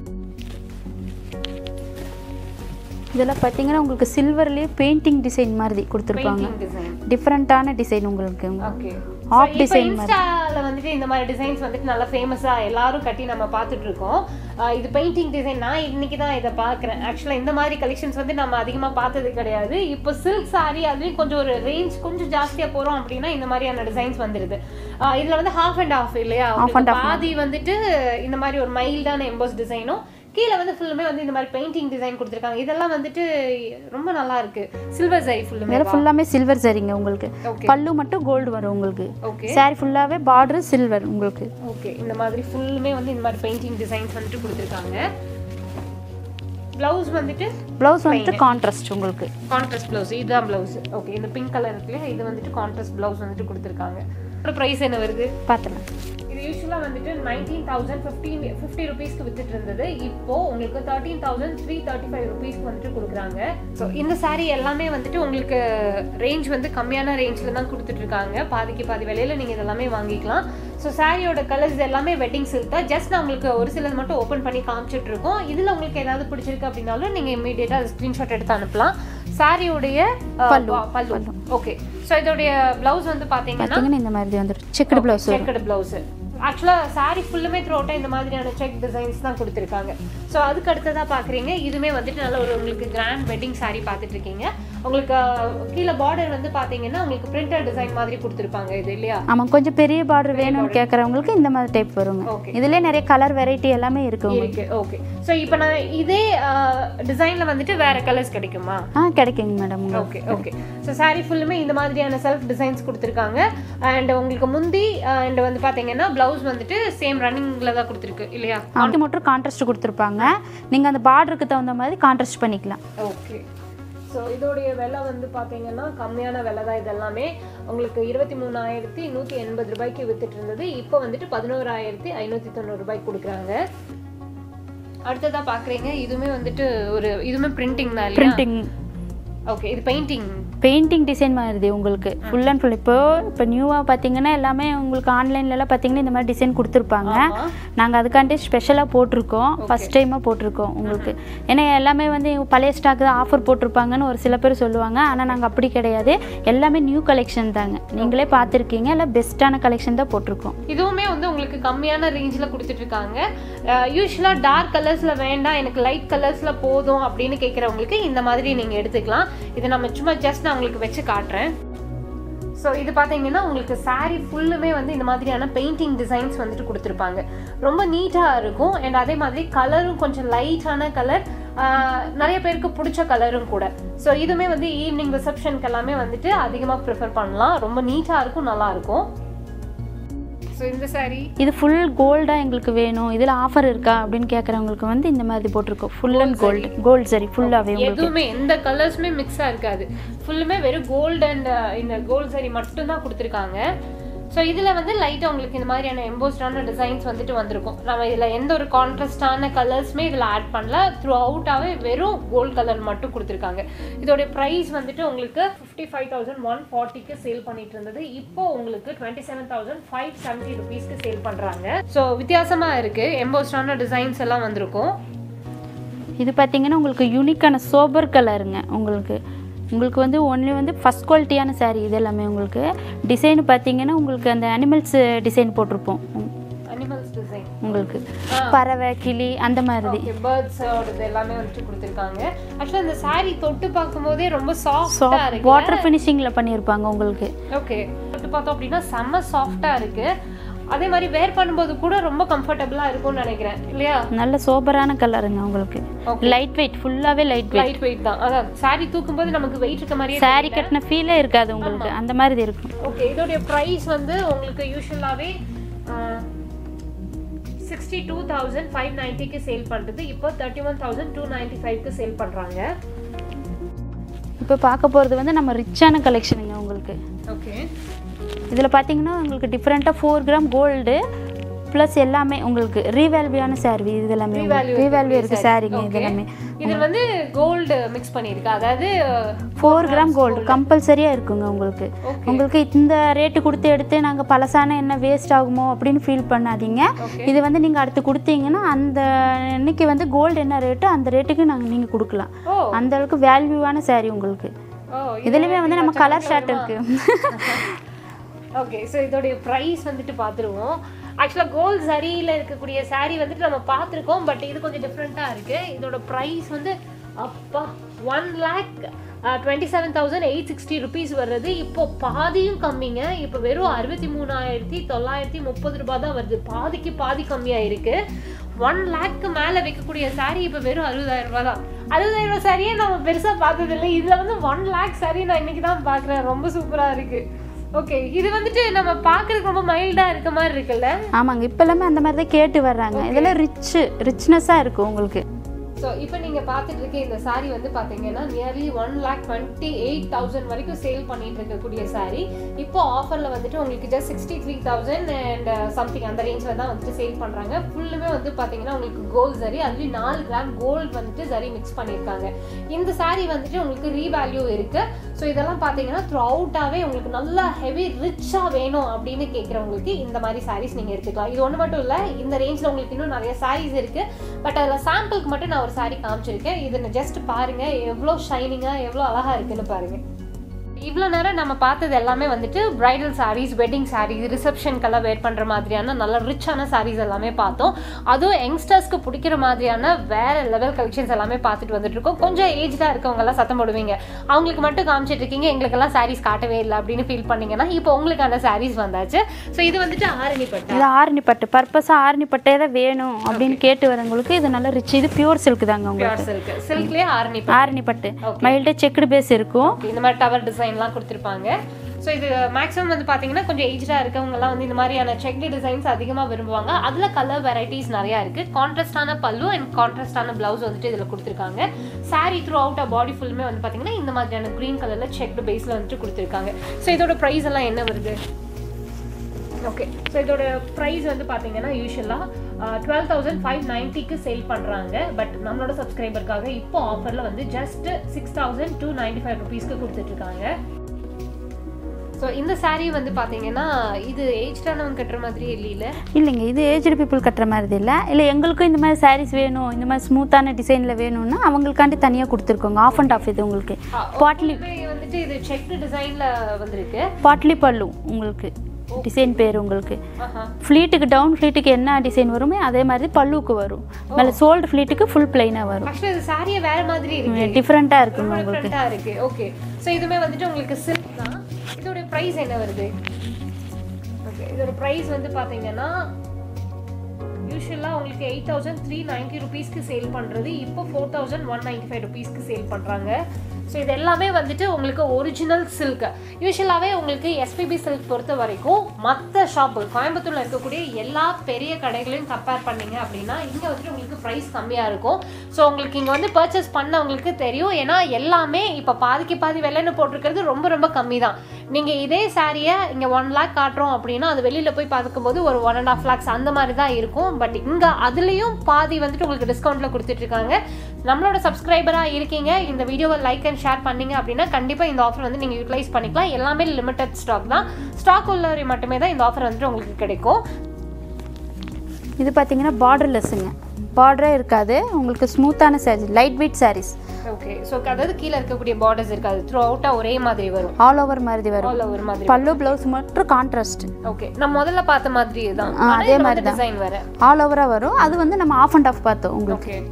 இதெல்லாம் பார்த்தீங்கன்னா உங்களுக்கு சில்வர்லேயே பெயிண்டிங் டிசைன் மாதிரி கொடுத்துருப்பாங்க பெயிண்டிங் டிசைன் டிஃப்ரெண்ட்டான டிசைன் உங்களுக்கு ஓகே ஆஃப் இப்போ டிசைன் இன்ஸ்டால வந்துட்டு இந்த மாதிரி டிசைன்ஸ் வந்துட்டு நல்லா ஃபேமஸா எல்லாரும் கட்டி நம்ம பார்த்துட்டு இருக்கோம் ஆஹ் இது பெயிண்டிங் டிசைன் நான் இன்னைக்கு தான் இதை பார்க்குறேன் ஆக்சுவலாக இந்த மாதிரி கலெக்ஷன்ஸ் வந்து நம்ம அதிகமா பார்த்தது கிடையாது இப்போ சில்க் saree அதுலேயும் கொஞ்சம் ஒரு ரேஞ்ச் கொஞ்சம் ஜாஸ்தியா போறோம் அப்படின்னா இந்த மாதிரியான டிசைன்ஸ் வந்துருது ஆஹ் இதுல வந்து ஹாஃப் அண்ட் ஆஃப் இல்லையா உங்களுக்கு பாதி வந்துட்டு இந்த மாதிரி ஒரு மைல்டான எம்போஸ் டிசைனும் கீழே வந்து ஃபுல்லுமே வந்து இந்த மாதிரி பெயிண்டிங் டிசைன் கொடுத்துருக்காங்க இதெல்லாம் வந்துட்டு ரொம்ப நல்லா இருக்கு சில்வர் சரி ஃபுல்லுமே இதில் ஃபுல்லாமே சில்வர் சரிங்க உங்களுக்கு ஓகே பல்லு மட்டும் கோல்டு வரும் உங்களுக்கு ஓகே saree ஃபுல்லாகவே பார்டர் சில்வர் உங்களுக்கு ஓகே இந்த மாதிரி ஃபுல்லுமே வந்து இந்த மாதிரி பெயிண்டிங் டிசைன்ஸ் வந்துட்டு கொடுத்துருக்காங்க ப்ளவுஸ் வந்துட்டு ப்ளவுஸ் வந்துட்டு கான்ட்ராஸ்ட் உங்களுக்கு கான்ட்ராஸ்ட் ப்ளவுஸ் இதுதான் ப்ளவுஸ் ஓகே இந்த பிங்க் கலர் இருக்கு இல்லையா இது வந்துட்டு கான்ட்ராஸ்ட் ப்ளவுஸ் வந்துட்டு கொடுத்துருக்காங்க ப்ரைஸ் என்ன வருது பார்த்துலாம் இது யூஸ்வலாக வந்துட்டு நைன்டீன் தௌசண்ட் ஃபிஃப்டீன் ஃபிஃப்டி ருபீஸ்க்கு வித்துட்டு இருந்தது இப்போ உங்களுக்கு thirteen thousand three thirty five ருபீஸ்க்கு வந்துட்டு கொடுக்குறாங்க ஸோ இந்த saree எல்லாமே வந்துட்டு உங்களுக்கு ரேஞ்ச் வந்து கம்மியான ரேஞ்சில் தான் கொடுத்துட்டு இருக்காங்க பாதிக்கு பாதி விலையில நீங்கள் இதெல்லாமே வாங்கிக்கலாம் ஸோ சாரியோட கலர்ஸ் எல்லாமே வெட்டிங் சில்க் தான் ஜஸ்ட் நான் உங்களுக்கு ஒரு சிலது மட்டும் ஓப்பன் பண்ணி காமிச்சிட்டு இருக்கோம் இதில் உங்களுக்கு ஏதாவது பிடிச்சிருக்கு அப்படின்னாலும் நீங்கள் இமீடியட்டாக ஸ்க்ரீன்ஷாட் எடுத்து அனுப்பலாம் சாரியோடைய பல்லு பல்லு ஓகே ஸோ இதோடைய ப்ளவுஸ் வந்து பார்த்தீங்கன்னா பார்த்தீங்கன்னா இந்த மாதிரி வந்துடும் செக்குடு ப்ளவுஸ் செக்கடு பிளவுஸ் ஆக்சுவலாக saree ஃபுல்லுமே த்ரூ இந்த மாதிரியான செக் டிசைன்ஸ் தான் கொடுத்துருக்காங்க ஸோ அதுக்கு அடுத்ததாக பார்க்குறீங்க இதுவுமே வந்துட்டு நல்ல ஒரு உங்களுக்கு கிராண்ட் வெட்டிங் saree பார்த்துட்டு இருக்கீங்க உங்களுக்கு அஹ், கீழே பார்டர் வந்து பார்த்தீங்கன்னா உங்களுக்கு பிரிண்டர் டிசைன் மாதிரி கொடுத்துருப்பாங்க இது இல்லையா ஆமாம் கொஞ்சம் பெரிய பார்டர் வேணும்னு கேட்குறவங்களுக்கு இந்த மாதிரி டைப் வருங்க ஓகே இதுலேயே நிறைய கலர் வெரைட்டி எல்லாமே இருக்குங்க இருக்கு ஓகே ஸோ இப்போ நான் இதே டிசைனில் வந்துட்டு வேற கலர்ஸ் கிடைக்குமா ஆ கிடைக்குங்க madam okay okay so saree ஃபுல்லுமே இந்த மாதிரியான செல்ஃப் டிசைன்ஸ் கொடுத்துருக்காங்க அண்ட் உங்களுக்கு முந்தி அண்ட் வந்து பார்த்தீங்கன்னா ப்ளவுஸ் வந்துட்டு சேம் ரன்னிங்கில் தான் கொடுத்துருக்கு இல்லையா அப்படி மட்டும் கான்ட்ராஸ்ட் கொடுத்துருப்பாங்க நீங்கள் அந்த பார்டருக்கு தகுந்த மாதிரி கான்ட்ராஸ்ட் பண்ணிக்கலாம் ஓகே ஸோ இதோடைய விலை வந்து பார்த்தீங்கன்னா கம்மியான விலை தான் இது எல்லாமே உங்களுக்கு இருபத்தி மூணாயிரத்தி நூற்றி எண்பது ரூபாய்க்கு வித்துட்டு இருந்தது இப்போ வந்துட்டு பதினோராயிரத்தி ஐநூற்றி தொண்ணூறு ரூபாய்க்கு கொடுக்குறாங்க அடுத்ததாக பார்க்குறீங்க இதுவுமே வந்துட்டு ஒரு இதுவுமே பிரிண்டிங் தான் இல்லையா பிரிண்டிங் ஓகே இது பெயிண்டிங் பெயிண்டிங் டிசைன் மாதிரி உங்களுக்கு ஃபுல் அண்ட் ஃபுல் இப்போ இப்போ நியூவாக பார்த்தீங்கன்னா எல்லாமே உங்களுக்கு ஆன்லைன்லலாம் பார்த்தீங்கன்னா இந்த மாதிரி டிசைன் கொடுத்துருப்பாங்க ஆமா. நாங்கள் அதுக்காண்டி ஸ்பெஷலாக போட்டிருக்கோம் ஃபஸ்ட் டைமாக போட்டிருக்கோம் உங்களுக்கு ஏன்னா எல்லாமே வந்து பழைய ஸ்டாக் தான் ஆஃபர் போட்டிருப்பாங்கன்னு ஒரு சில பேர் சொல்லுவாங்க ஆனால் நாங்கள் அப்படி கிடையாது எல்லாமே நியூ கலெக்ஷன் தாங்க நீங்களே பார்த்துருக்கீங்க எல்லாம் பெஸ்ட்டான கலெக்ஷன் தான் போட்டிருக்கோம் இதுவுமே வந்து உங்களுக்கு கம்மியான ரேஞ்சில் கொடுத்துட்டு இருக்காங்க யூஸ்வலாக டார்க் கலர்ஸில் வேண்டாம் எனக்கு லைட் கலர்ஸில் போதும் அப்படின்னு கேட்குறவங்களுக்கு இந்த மாதிரி நீங்கள் எடுத்துக்கலாம் இதை நம்ம சும்மா ஜஸ்ட் நான் உங்களுக்கு வச்சு காட்டுறேன் ஸோ இது பார்த்தீங்கன்னா உங்களுக்கு saree ஃபுல்லுமே வந்து இந்த மாதிரியான பெயிண்டிங் டிசைன்ஸ் வந்துட்டு கொடுத்துருப்பாங்க ரொம்ப நீட்டாக இருக்கும் அண்ட் அதே மாதிரி கலரும் கொஞ்சம் லைட்டான கலர் நிறைய பேருக்கு பிடிச்ச கலரும் கூட ஸோ இதுவுமே வந்து ஈவினிங் ரிசப்ஷனுக்கு எல்லாமே வந்துட்டு அதிகமாக ப்ரிஃபர் பண்ணலாம் ரொம்ப நீட்டாக இருக்கும் நல்லா இருக்கும் ஸோ இந்த saree இது ஃபுல் கோல்டாக எங்களுக்கு வேணும் இதில் ஆஃபர் இருக்கா அப்படின்னு கேட்குறவங்களுக்கு வந்து இந்த மாதிரி போட்டிருக்கோம் ஃபுல் அண்ட் கோல்டு கோல்டு சரி ஃபுல்லாகவே உங்களுக்கு எதுவுமே எந்த கலர்ஸுமே மிக்ஸாக இருக்காது ஃபுல்லுமே வெறும் கோல்டு அண்ட் இந்த கோல்டு சரி மட்டும்தான் கொடுத்துருக்காங்க ஸோ இதில் வந்து லைட்டாக உங்களுக்கு இந்த மாதிரியான எம்போஸ்டான டிசைன்ஸ் வந்துட்டு வந்திருக்கும் நம்ம இதில் எந்த ஒரு கான்ட்ராஸ்டான கலர்ஸுமே இதில் ஆட் பண்ணல த்ரூ அவுட்டாகவே வெறும் கோல்டு கலர் மட்டும் கொடுத்துருக்காங்க இதோடைய ப்ரைஸ் வந்துட்டு உங்களுக்கு ஃபிஃப்டி ஃபைவ் தௌசண்ட் ஒன் ஃபார்ட்டிக்கு சேல் பண்ணிட்டு இருந்தது இப்போ உங்களுக்கு twenty seven thousand five seventy ருபீஸ்க்கு சேல் பண்ணுறாங்க ஸோ வித்தியாசமாக இருக்குது எம்போஸ்டான டிசைன்ஸ் எல்லாம் வந்திருக்கும் இது பார்த்தீங்கன்னா உங்களுக்கு யூனிக்கான சோபர் கலருங்க உங்களுக்கு உங்களுக்கு வந்து ஒன்லி வந்து ஃபஸ்ட் குவாலிட்டியான saree இது எல்லாமே உங்களுக்கு டிசைன் பார்த்தீங்கன்னா உங்களுக்கு அந்த அனிமல்ஸ் டிசைன் போட்டிருப்போம் உம், அனிமல்ஸ் டிசைன் உங்களுக்கு ஆ. பறவை கிளி அந்த மாதிரி ஓகே பேர்ட்ஸோடது எல்லாமே வந்துட்டு கொடுத்துருக்காங்க ஆக்சுவலாக இந்த saree தொட்டு பார்க்கும்போதே ரொம்ப சாஃப்டாக இருக்கு வாட்டர் ஃபினிஷிங்கில் பண்ணியிருப்பாங்க உங்களுக்கு ஓகே தொட்டு பார்த்தோம் அப்படின்னா செம்ம சாஃப்டாக இருக்கு அதே மாதிரி வேர் பண்ணும்போது கூட ரொம்ப கம்ஃபர்டபுளாக இருக்கும்னு நினைக்கிறேன் இல்லையா நல்ல சோபரான கலருங்க உங்களுக்கு Okay. லைட் வெயிட் ஃபுல்லாகவே லைட் வெயிட் லைட் வெயிட் தான் அதான் saree தூக்கும்போது நமக்கு வெயிட் இருக்க மாதிரியே saree கட்டின ஃபீலே இருக்காது உங்களுக்கு அந்த மாதிரி இருக்கும் ஓகே இதோடைய ப்ரைஸ் வந்து உங்களுக்கு யூஸ்வலாகவே சிக்ஸ்டி டூ தௌசண்ட் ஃபைவ் நைன்ட்டிக்கு சேல் பண்ணுறது இப்போ thirty one thousand two ninety ஃபைவ்க்கு சேல் பண்ணுறாங்க இப்போ பார்க்க போகிறது வந்து நம்ம ரிச்சான கலெக்ஷனுங்க உங்களுக்கு ஓகே இதில் பார்த்தீங்கன்னா உங்களுக்கு டிஃப்ரெண்ட்டாக ஃபோர் கிராம் கோல்டு ப்ளஸ் எல்லாமே உங்களுக்கு ரீவேல்வியான saree இது எல்லாமே ரீவேல்வி இருக்குது சாரீங்க இது எல்லாமே இது வந்து கோல்டு மிக்ஸ் பண்ணிருக்கு அதாவது ஃபோர் கிராம் கோல்டு கம்பல்சரியாக இருக்குங்க உங்களுக்கு Okay. உங்களுக்கு இந்த ரேட்டு கொடுத்து எடுத்து நாங்கள் பழசான என்ன வேஸ்ட் ஆகுமோ அப்படின்னு ஃபீல் பண்ணாதீங்க Okay. இது வந்து நீங்கள் அடுத்து கொடுத்தீங்கன்னா அந்த இன்னைக்கு வந்து கோல்டு என்ன ரேட்டு அந்த ரேட்டுக்கு நாங்கள் நீங்கள் கொடுக்கலாம் ஓ அந்த அளவுக்கு வேல்யூவான saree உங்களுக்கு ஓ இதுலேயுமே வந்து நம்ம கலர் ஷர்ட் இருக்கு ஓகே ஸோ இதோடைய ப்ரைஸ் வந்துட்டு பார்த்துருவோம் ஆக்சுவலாக கோல்ட் சரியில் இருக்கக்கூடிய saree வந்துட்டு நம்ம பார்த்துருக்கோம் பட் இது கொஞ்சம் டிஃப்ரெண்ட்டாக இருக்குது இதோட ப்ரைஸ் வந்து அப்பா one lakh twenty seven thousand eight sixty rupees வர்றது இப்போ பாதியும் கம்மிங்க இப்போ வெறும் அறுபத்தி மூணாயிரத்தி தொள்ளாயிரத்தி முப்பது ரூபாய் தான் வருது பாதிக்கு பாதி கம்மியாக இருக்கு ஒன் லேக்கு மேலே விற்கக்கூடிய saree இப்போ வெறும் அறுபதாயிரம் ரூபாய் தான் அறுபதாயிரம் ரூபாய் சாரியே நம்ம பெருசாக பார்த்ததில்லை இதில் வந்து ஒன் லேக் saree நான் இன்னைக்கு தான் பார்க்குறேன் ரொம்ப சூப்பராக இருக்குது ஓகே இது வந்துட்டு நம்ம பார்க்கறதுக்கு ரொம்ப மைல்டாக இருக்க மாதிரி இருக்குல்ல ஆமாங்க இப்போ எல்லாமே அந்த மாதிரி தான் கேட்டு வர்றாங்க இதெல்லாம் ரிச்சு ரிச்னஸாக இருக்கும் உங்களுக்கு ஸோ இப்போ நீங்கள் பார்த்துட்டு இருக்க இந்த saree வந்து பார்த்தீங்கன்னா nearly one lakh twenty eight thousand வரைக்கும் சேல் பண்ணிட்டு இருக்கக்கூடிய saree இப்போ ஆஃபரில் வந்துட்டு உங்களுக்கு just sixty three thousand and something அந்த ரேஞ்சில் தான் வந்துட்டு சேல் பண்ணுறாங்க ஃபுல்லுமே வந்து பார்த்தீங்கன்னா உங்களுக்கு கோல்ட் சரி அதுலேயும் நாலு கிராம் கோல்டு வந்துட்டு சரி மிக்ஸ் பண்ணியிருக்காங்க இந்த saree வந்துட்டு உங்களுக்கு ரீவேல்யூ இருக்குது ஸோ இதெல்லாம் பார்த்தீங்கன்னா த்ரூ அவுட்டாகவே உங்களுக்கு நல்லா ஹெவி ரிச்சாக வேணும் அப்படின்னு கேட்குறவங்களுக்கு இந்த மாதிரி சாரீஸ் நீங்கள் எடுத்துக்கலாம் இது ஒன்று மட்டும் இல்லை இந்த ரேஞ்சில் உங்களுக்கு இன்னும் நிறைய சாரீஸ் இருக்குது பட் அதில் சாம்பிளுக்கு மட்டும் நான் ஒரு saree காமிச்சிருக்கேன் இதை ஜஸ்ட் பாருங்கள் எவ்வளோ ஷைனிங்காக எவ்வளோ அழகாக இருக்குன்னு பாருங்கள் இவ்வளோ நேரம் நம்ம பார்த்தது எல்லாமே வந்துட்டு பிரைடல் sarees வெட்டிங் sarees ரிசப்ஷனுக்கெல்லாம் வேர் பண்ணுற மாதிரியான நல்ல ரிச்சான sarees எல்லாமே பார்த்தோம் அதுவும் யங்ஸ்டர்ஸ்க்கு பிடிக்கிற மாதிரியான வேற லெவல் கலெக்ஷன்ஸ் எல்லாமே பார்த்துட்டு வந்துட்டு இருக்கோம் கொஞ்சம் ஏஜ்டாக இருக்கவங்கெல்லாம் சத்தம் போடுவீங்க அவங்களுக்கு மட்டும் காமிச்சிட்டு இருக்கீங்க எங்களுக்கெல்லாம் sarees காட்டவே இல்லை அப்படின்னு ஃபீல் பண்ணீங்கன்னா இப்போ உங்களுக்கான sarees வந்தாச்சு ஸோ இது வந்துட்டு ஆரணி பட்டு இது ஆரணி பட்டு பர்பஸாக ஆரணி பட்டே தான் வேணும் அப்படின்னு கேட்டு வரவங்களுக்கு இது நல்லா ரிச் இது பியூர் சில்க் தாங்க உங்களுக்கு சில்க் சில்க்லேயே ஆரணி பட்டு ஆரணி பட்டு மைல்டாக செக்குடு பேஸ் இருக்கும் இந்த மாதிரி டவர் டிசைன்லாம் கொடுத்துருப்பாங்க ஸோ இது மேக்ஸிமம் வந்து பார்த்தீங்கன்னா கொஞ்சம் ஏஜ்டாக இருக்கவங்கலாம் வந்து இந்த மாதிரியான செக்டு டிசைன்ஸ் அதிகமாக விரும்புவாங்க அதில் கலர் வெரைட்டிஸ் நிறையா இருக்குது கான்ட்ராஸ்டான பல்லு அண்ட் கான்ட்ராஸ்டான ப்ளவுஸ் வந்துட்டு இதில் கொடுத்துருக்காங்க saree throughout a body ஃபுல்லுமே வந்து பார்த்தீங்கன்னா இந்த மாதிரியான க்ரீன் கலரில் செக்டு பேஸில் வந்துட்டு கொடுத்துருக்காங்க ஸோ இதோட ப்ரைஸ் எல்லாம் என்ன வருது ஓகே ஸோ இதோட ப்ரைஸ் வந்து பார்த்தீங்கன்னா யூஸ்வலாக டுவெல் தௌசண்ட் ஃபைவ் நைன்ட்டிக்கு சேல் பண்ணுறாங்க பட் நம்மளோட சப்ஸ்கிரைபருக்காக இப்போ ஆஃபரில் வந்து just six thousand two ninety five ருபீஸ்க்கு கொடுத்துட்ருக்காங்க ஸோ இந்த saree வந்து பார்த்தீங்கன்னா இது ஏஜ்டானவங்க கட்டுற மாதிரி இல்லையில இல்லைங்க இது ஏஜ்டு பீப்புள் கட்டுற மாதிரி இல்லை இல்லை எங்களுக்கும் இந்த மாதிரி சாரீஸ் வேணும் இந்த மாதிரி ஸ்மூத்தான டிசைனில் வேணும்னா அவங்களுக்காண்டி தனியாக கொடுத்துருக்கோங்க ஆஃப் அண்ட் ஆஃப் இது உங்களுக்கு பாட்லி இது வந்துட்டு இது செக்டு டிசைனில் வந்திருக்கு பாட்லி பல்லு உங்களுக்கு டிசைன் பேர் உங்களுக்கு ஆஹா ஃப்ளீட்டுக்கு டவுன் ஃப்ளீட்டுக்கு என்ன டிசைன் வருமோ அதே மாதிரி பல்லுவுக்கு வரும் மேலே சோல்டு ஃப்ளீட்டுக்கு ஃபுல் பிளைனாக வரும் ஆக்சுவலாக இது சாரியே வேற மாதிரி இருக்கு டிஃப்ரெண்ட்டாக இருக்குங்க ரொம்ப உங்களுக்கு டிஃப்ரெண்ட்டாக இருக்கு ஓகே ஸோ இதுவுமே வந்துட்டு உங்களுக்கு சில்க் தான் இதோட ப்ரைஸ் என்ன வருது ஓகே இதோட ப்ரைஸ் வந்து பார்த்தீங்கன்னா யூஸ்வலாக உங்களுக்கு எயிட் தௌசண்ட் த்ரீ நைன்ட்டி ருபீஸ்க்கு சேல் பண்ணுறது இப்போ four thousand one ninety five ருபீஸ்க்கு சேல் பண்ணுறாங்க ஸோ இது எல்லாமே வந்துட்டு உங்களுக்கு ஒரிஜினல் சில்க் யூஸ்வலாகவே உங்களுக்கு எஸ்பிபி சில்க் பொறுத்த வரைக்கும் மற்ற ஷாப்பு கோயம்புத்தூரில் இருக்கக்கூடிய எல்லா பெரிய கடைகளையும் கம்பேர் பண்ணீங்க அப்படின்னா இங்கே வந்துட்டு உங்களுக்கு ப்ரைஸ் கம்மியாக இருக்கும் ஸோ உங்களுக்கு இங்கே வந்து பர்ச்சேஸ் பண்ணவங்களுக்கு தெரியும் ஏன்னா எல்லாமே இப்போ பாதிக்கு பாதி விலைன்னு போட்டிருக்கிறது ரொம்ப ரொம்ப கம்மி தான் நீங்கள் இதே சாரியை இங்கே ஒன் லேக் காட்டுறோம் அப்படின்னா அது வெளியில் போய் பார்க்கும்போது ஒரு ஒன் அண்ட் ஆஃப் லேக்ஸ் அந்த மாதிரி தான் இருக்கும் பட் இங்கே அதுலேயும் பாதி வந்துட்டு உங்களுக்கு டிஸ்கவுண்ட்டில் கொடுத்துட்ருக்காங்க நம்மளோட சப்ஸ்கிரைபராக இருக்கீங்க இந்த வீடியோவை லைக் அண்ட் ஷேர் பண்ணீங்க அப்படின்னா கண்டிப்பாக இந்த ஆஃபர் வந்து நீங்கள் யூட்டிலைஸ் பண்ணிக்கலாம் எல்லாமே லிமிட்டட் ஸ்டாக் தான் ஸ்டாக் உள்ளவரை மட்டுமே தான் இந்த ஆஃபர் வந்துட்டு உங்களுக்கு கிடைக்கும் இது பார்த்தீங்கன்னா பார்டர்லெஸ்ஸுங்க பார்டரே இருக்காது உங்களுக்கு ஸ்மூத்தான sarees light weight sarees okay so அதாவது கீழே இருக்கக்கூடிய பார்டர்ஸ் இருக்காது த்ரூ அவுட்டாக ஒரே மாதிரி வரும் ஆல் ஓவர் மாதிரி வரும் ஆல் ஓவர் மாதிரி பல்லு ப்ளவுஸ் மட்டும் கான்ட்ராஸ்ட் ஓகே நான் முதல்ல பார்த்த மாதிரி தான் ஆ, அதே மாதிரி தான். டிசைன் வேற ஆல் ஓவராக வரும் அது வந்து நம்ம ஆஃப் அண்ட் ஆஃப் பார்த்தோம் உங்களுக்கு ஓகே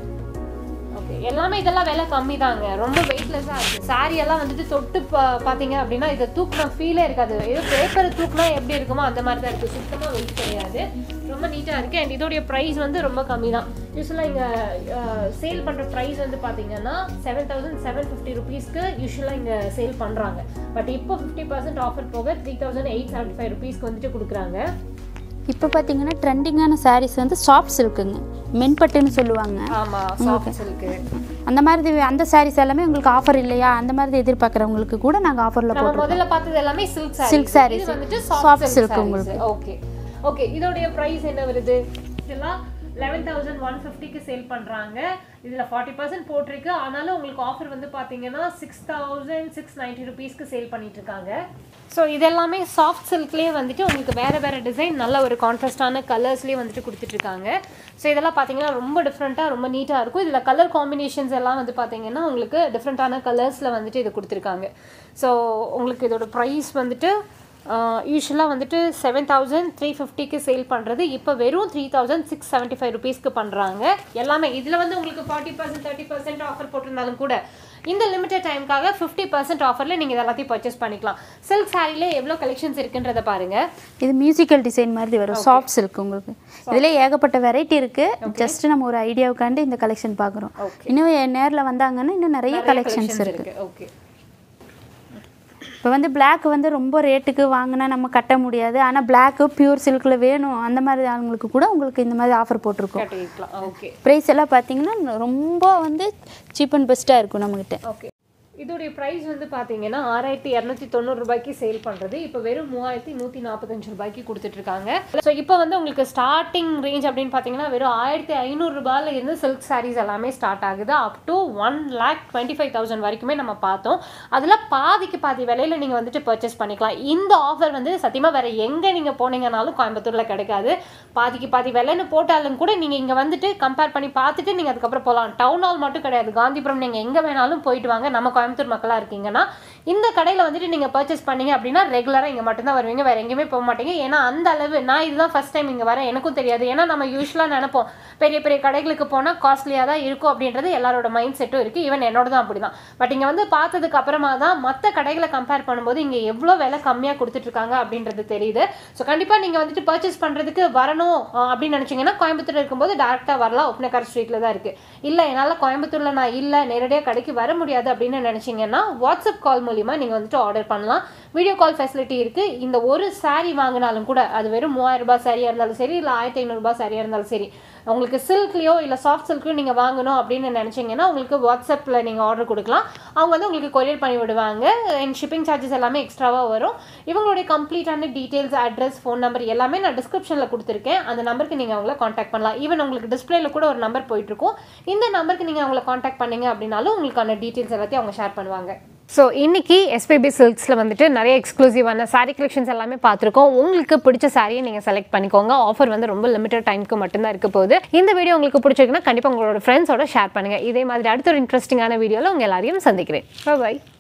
ஓகே எல்லாமே இதெல்லாம் விலை கம்மி தாங்க ரொம்ப வெயிட்லெஸ்ஸாக இருக்குது சாரி எல்லாம் வந்துட்டு தொட்டு பா பார்த்தீங்க அப்படின்னா இதை தூக்கின ஃபீலே இருக்காது ஏதோ பேப்பரை தூக்கினா எப்படி இருக்குமோ அந்த மாதிரி தான் இருக்குது சுத்தமாக வெயிட் கிடையாது ரொம்ப நீட்டாக இருக்குது அண்ட் இதோடைய ப்ரைஸ் வந்து ரொம்ப கம்மி தான் யூஸ்வலாக இங்கே சேல் பண்ணுற ப்ரைஸ் வந்து பார்த்தீங்கன்னா செவன் தௌசண்ட் செவன் ஃபிஃப்டி ருபீஸ்க்கு யூஸ்வலாக இங்கே சேல் பண்ணுறாங்க பட் இப்போ ஃபிஃப்டி பர்சன்ட் ஆஃபர் போக three thousand eight seventy five ருபீஸ்க்கு வந்துட்டு கொடுக்குறாங்க இப்போ பார்த்தீங்கன்னா ட்ரெண்டிங்கான சாரீஸ் வந்து சாஃப்ட் சில்க்குங்க மென்பட்டுன்னு சொல்லுவாங்க ஆமாம் சாஃப்ட் சில்க்கு அந்த மாதிரி அந்த சாரீஸ் எல்லாமே உங்களுக்கு ஆஃபர் இல்லையா அந்த மாதிரி எதிர்பார்க்குறவங்களுக்கு கூட நாங்கள் ஆஃபரில் நம்ம போட்டுருக்கோம் முதல்ல பார்த்தது எல்லாமே சில்க் சாரீஸ் Silk sarees. இது வந்துட்டு Soft சாஃப்ட் silk சில்க் உங்களுக்கு. உங்களுக்கு ஓகே ஓகே இதோடைய பிரைஸ் என்ன வருது இதெல்லாம் லெவன் தௌசண்ட் ஒன் ஃபிஃப்டிக்கு சேல் பண்ணுறாங்க இதில் ஃபார்ட்டி பர்சன்ட் போட்டிருக்கு ஆனாலும் உங்களுக்கு ஆஃபர் வந்து பார்த்தீங்கன்னா சிக்ஸ் தௌசண்ட் சிக்ஸ் நைன்ட்டி ருபீஸ்க்கு சேல் பண்ணிட்டு இருக்காங்க ஸோ இதெல்லாமே சாஃப்ட் சில்க்லேயே வந்துட்டு உங்களுக்கு வேறு வேறு டிசைன் நல்ல ஒரு கான்ட்ராஸ்டான கலர்ஸ்லேயே வந்துட்டு கொடுத்துட்ருக்காங்க ஸோ இதெல்லாம் பார்த்தீங்கன்னா ரொம்ப டிஃப்ரெண்ட்டாக ரொம்ப நீட்டாக இருக்கும் இதில் கலர் காம்பினேஷன்ஸ் எல்லாம் வந்து பார்த்தீங்கன்னா உங்களுக்கு டிஃப்ரெண்ட்டான கலர்ஸில் வந்துட்டு இது கொடுத்துருக்காங்க ஸோ உங்களுக்கு இதோட ப்ரைஸ் வந்துட்டு யூஸ்வலாக வந்துட்டு செவன் தௌசண்ட் த்ரீ ஃபிஃப்டிக்கு சேல் பண்ணுறது இப்போ வெறும் three thousand six seventy five ருபீஸ்க்கு பண்ணுறாங்க எல்லாமே இதில் வந்து உங்களுக்கு forty percent thirty percent offer போட்டிருந்தாலும் கூட இந்த லிமிடெட் டைம்க்காக ஃபிஃப்டி பர்சன்ட் ஆஃபரில் நீங்கள் இது எல்லாத்தையும் பர்ச்சேஸ் பண்ணிக்கலாம் சில்க் சாரியில் எவ்வளோ கலெக்ஷன்ஸ் இருக்குன்றத பாருங்கள் இது மியூசிக்கல் டிசைன் மாதிரி வரும் சாஃப்ட் சில்க் உங்களுக்கு இதில் ஏகப்பட்ட வெரைட்டி இருக்கு ஜஸ்ட் நம்ம ஒரு ஐடியாவுக்காண்டி இந்த கலெக்ஷன் பார்க்குறோம் Okay. இன்னும் நேரில் வந்தாங்கன்னா இன்னும் நிறைய கலெக்ஷன்ஸ் இருக்கு இருக்கு ஓகே இப்போ வந்து Black வந்து ரொம்ப ரேட்டுக்கு வாங்கினா நம்ம கட்ட முடியாது ஆனால் பிளாக்கு பியூர் சில்கில் வேணும் அந்த மாதிரி ஆளுங்களுக்கு கூட உங்களுக்கு இந்த மாதிரி ஆஃபர் போட்டிருக்கோம் கட்டிக்கலாம் ஓகே ப்ரைஸ் எல்லாம் பார்த்தீங்கன்னா ரொம்ப வந்து சீப் அண்ட் பெஸ்ட்டாக இருக்கும் நம்மக்கிட்ட ஓகே இதோடைய ப்ரைஸ் வந்து பார்த்தீங்கன்னா ஆறாயிரத்தி இரநூத்தி தொண்ணூறு ரூபாய்க்கு சேல் பண்ணுறது இப்போ வெறும் மூவாயிரத்தி நூற்றி நாற்பத்தஞ்சு ரூபாய்க்கு கொடுத்துட்ருக்காங்க ஸோ இப்போ வந்து உங்களுக்கு ஸ்டார்டிங் ரேஞ்ச் அப்படின்னு பார்த்தீங்கன்னா வெறும் ஆயிரத்தி ஐநூறு ரூபாயில இருந்து சில்க் சாரீஸ் எல்லாமே ஸ்டார்ட் ஆகுது up to one lakh twenty five thousand வரைக்குமே நம்ம பார்த்தோம் அதில் பாதிக்கு பாதி விலையில நீங்கள் வந்துட்டு பர்ச்சேஸ் பண்ணிக்கலாம் இந்த ஆஃபர் வந்து சத்தியமாக வேறு எங்கே நீங்கள் போனீங்கனாலும் கோயம்புத்தூரில் கிடைக்காது பாதிக்கு பாதி விலைன்னு போட்டாலும் கூட நீங்கள் இங்கே வந்துட்டு கம்பேர் பண்ணி பார்த்துட்டு நீங்கள் அதுக்கப்புறம் போகலாம் டவுன் ஹால் மட்டும் கிடையாது காந்திபுரம் நீங்கள் எங்கே வேணாலும் போயிட்டு வாங்க நம்ம கோயம்புத்தூர் மக்களாக இருக்கீங்கன்னா இந்த கடையில் வந்துட்டு நீங்கள் பர்ச்சேஸ் பண்ணீங்க அப்படின்னா ரெகுலராக இங்கே மட்டும்தான் வருவீங்க வேறு எங்கேயுமே போக மாட்டீங்க ஏன்னா அந்த அளவு நான் இதுதான் ஃபஸ்ட் டைம் இங்கே வரேன் எனக்கும் தெரியாது ஏன்னா நம்ம யூஸ்வலாக நினைப்போம் பெரிய பெரிய கடைகளுக்கு போனால் காஸ்ட்லியாக தான் இருக்கும் அப்படின்றது எல்லாரோட மைண்ட் செட்டும் இருக்குது ஈவன் என்னோட தான் அப்படி தான் பட் இங்கே வந்து பார்த்ததுக்கு அப்புறமா தான் மற்ற கடைகளை கம்பேர் பண்ணும்போது இங்கே எவ்வளோ விலை கம்மியாக கொடுத்துட்ருக்காங்க அப்படின்றது தெரியுது ஸோ கண்டிப்பாக நீங்கள் வந்துட்டு பர்ச்சேஸ் பண்ணுறதுக்கு வரணும் அஹ், அப்படின்னு நினச்சிங்கன்னா கோயம்புத்தூர் இருக்கும்போது டேரெக்டாக வரலாம் ஒப்பனக்கார் ஸ்ட்ரீட்டில் தான் இருக்குது இல்லை என்னால் கோயம்புத்தூரில் நான் இல்லை நேரடியாக கடைக்கு வர முடியாது அப்படின்னு நினச்சிங்கன்னா வாட்ஸ்அப் கால் மூலிமா நீங்கள் வந்துட்டு ஆர்டர் பண்ணலாம் வீடியோ கால் ஃபெசிலிட்டி இருக்குது இந்த ஒரு saree வாங்கினாலும் கூட அது வெறும் மூவாயிரம் ரூபாய் சாரியாக இருந்தாலும் சரி இல்லை ஆயிரத்தி ஐநூறுரூபா சாரியாக இருந்தாலும் சரி உங்களுக்கு சில்க்லேயோ இல்லை சாஃப்ட் சில்க்லையோ நீங்கள் வாங்கணும் அப்படின்னு நினச்சிங்கன்னா உங்களுக்கு வாட்ஸ்அப்பில் நீங்கள் ஆர்டர் கொடுக்கலாம் அவங்க வந்து உங்களுக்கு கொரியர் பண்ணி விடுவாங்க அண்ட் ஷிப்பிங் சார்ஜஸ் எல்லாமே எக்ஸ்ட்ராவாக வரும் இவங்களுடைய கம்ப்ளீட்டான டீட்டெயில்ஸ் அட்ரஸ் ஃபோன் நம்பர் எல்லாமே நான் டிஸ்கிரிப்ஷனில் கொடுத்துருக்கேன் அந்த நம்பருக்கு நீங்கள் அவங்கள காண்டாக்ட் பண்ணலாம் ஈவன் உங்களுக்கு டிஸ்பிளேல கூட ஒரு நம்பர் போயிட்டுருக்கும் இந்த நம்பருக்கு நீங்கள் அவங்கள காண்டாக்ட் பண்ணீங்க அப்படின்னாலும் உங்களுக்கான டீட்டெயில்ஸ் எல்லாத்தையும் அவங்க ஷேர் பண்ணுவாங்க ஸோ இன்னைக்கு எஸ்பிபி சில்க்ஸில் வந்துட்டு நிறைய எக்ஸ்க்ளூசிவான saree கலெக்ஷன்ஸ் எல்லாமே பார்த்துருக்கோம் உங்களுக்கு பிடிச்ச சாரியை நீங்கள் செலக்ட் பண்ணிக்கோங்க ஆஃபர் வந்து ரொம்ப லிமிட்டட் டைமுக்கு மட்டும்தான் இருக்க போகுது இந்த வீடியோ உங்களுக்கு பிடிச்சிருக்குன்னா கண்டிப்பாக உங்களோட ஃப்ரெண்ட்ஸோட ஷேர் பண்ணுங்கள் இதே மாதிரி அடுத்த ஒரு இன்ட்ரெஸ்டிங்கான வீடியோவில் உங்கள் எல்லாரையும் சந்திக்கிறேன் பாய்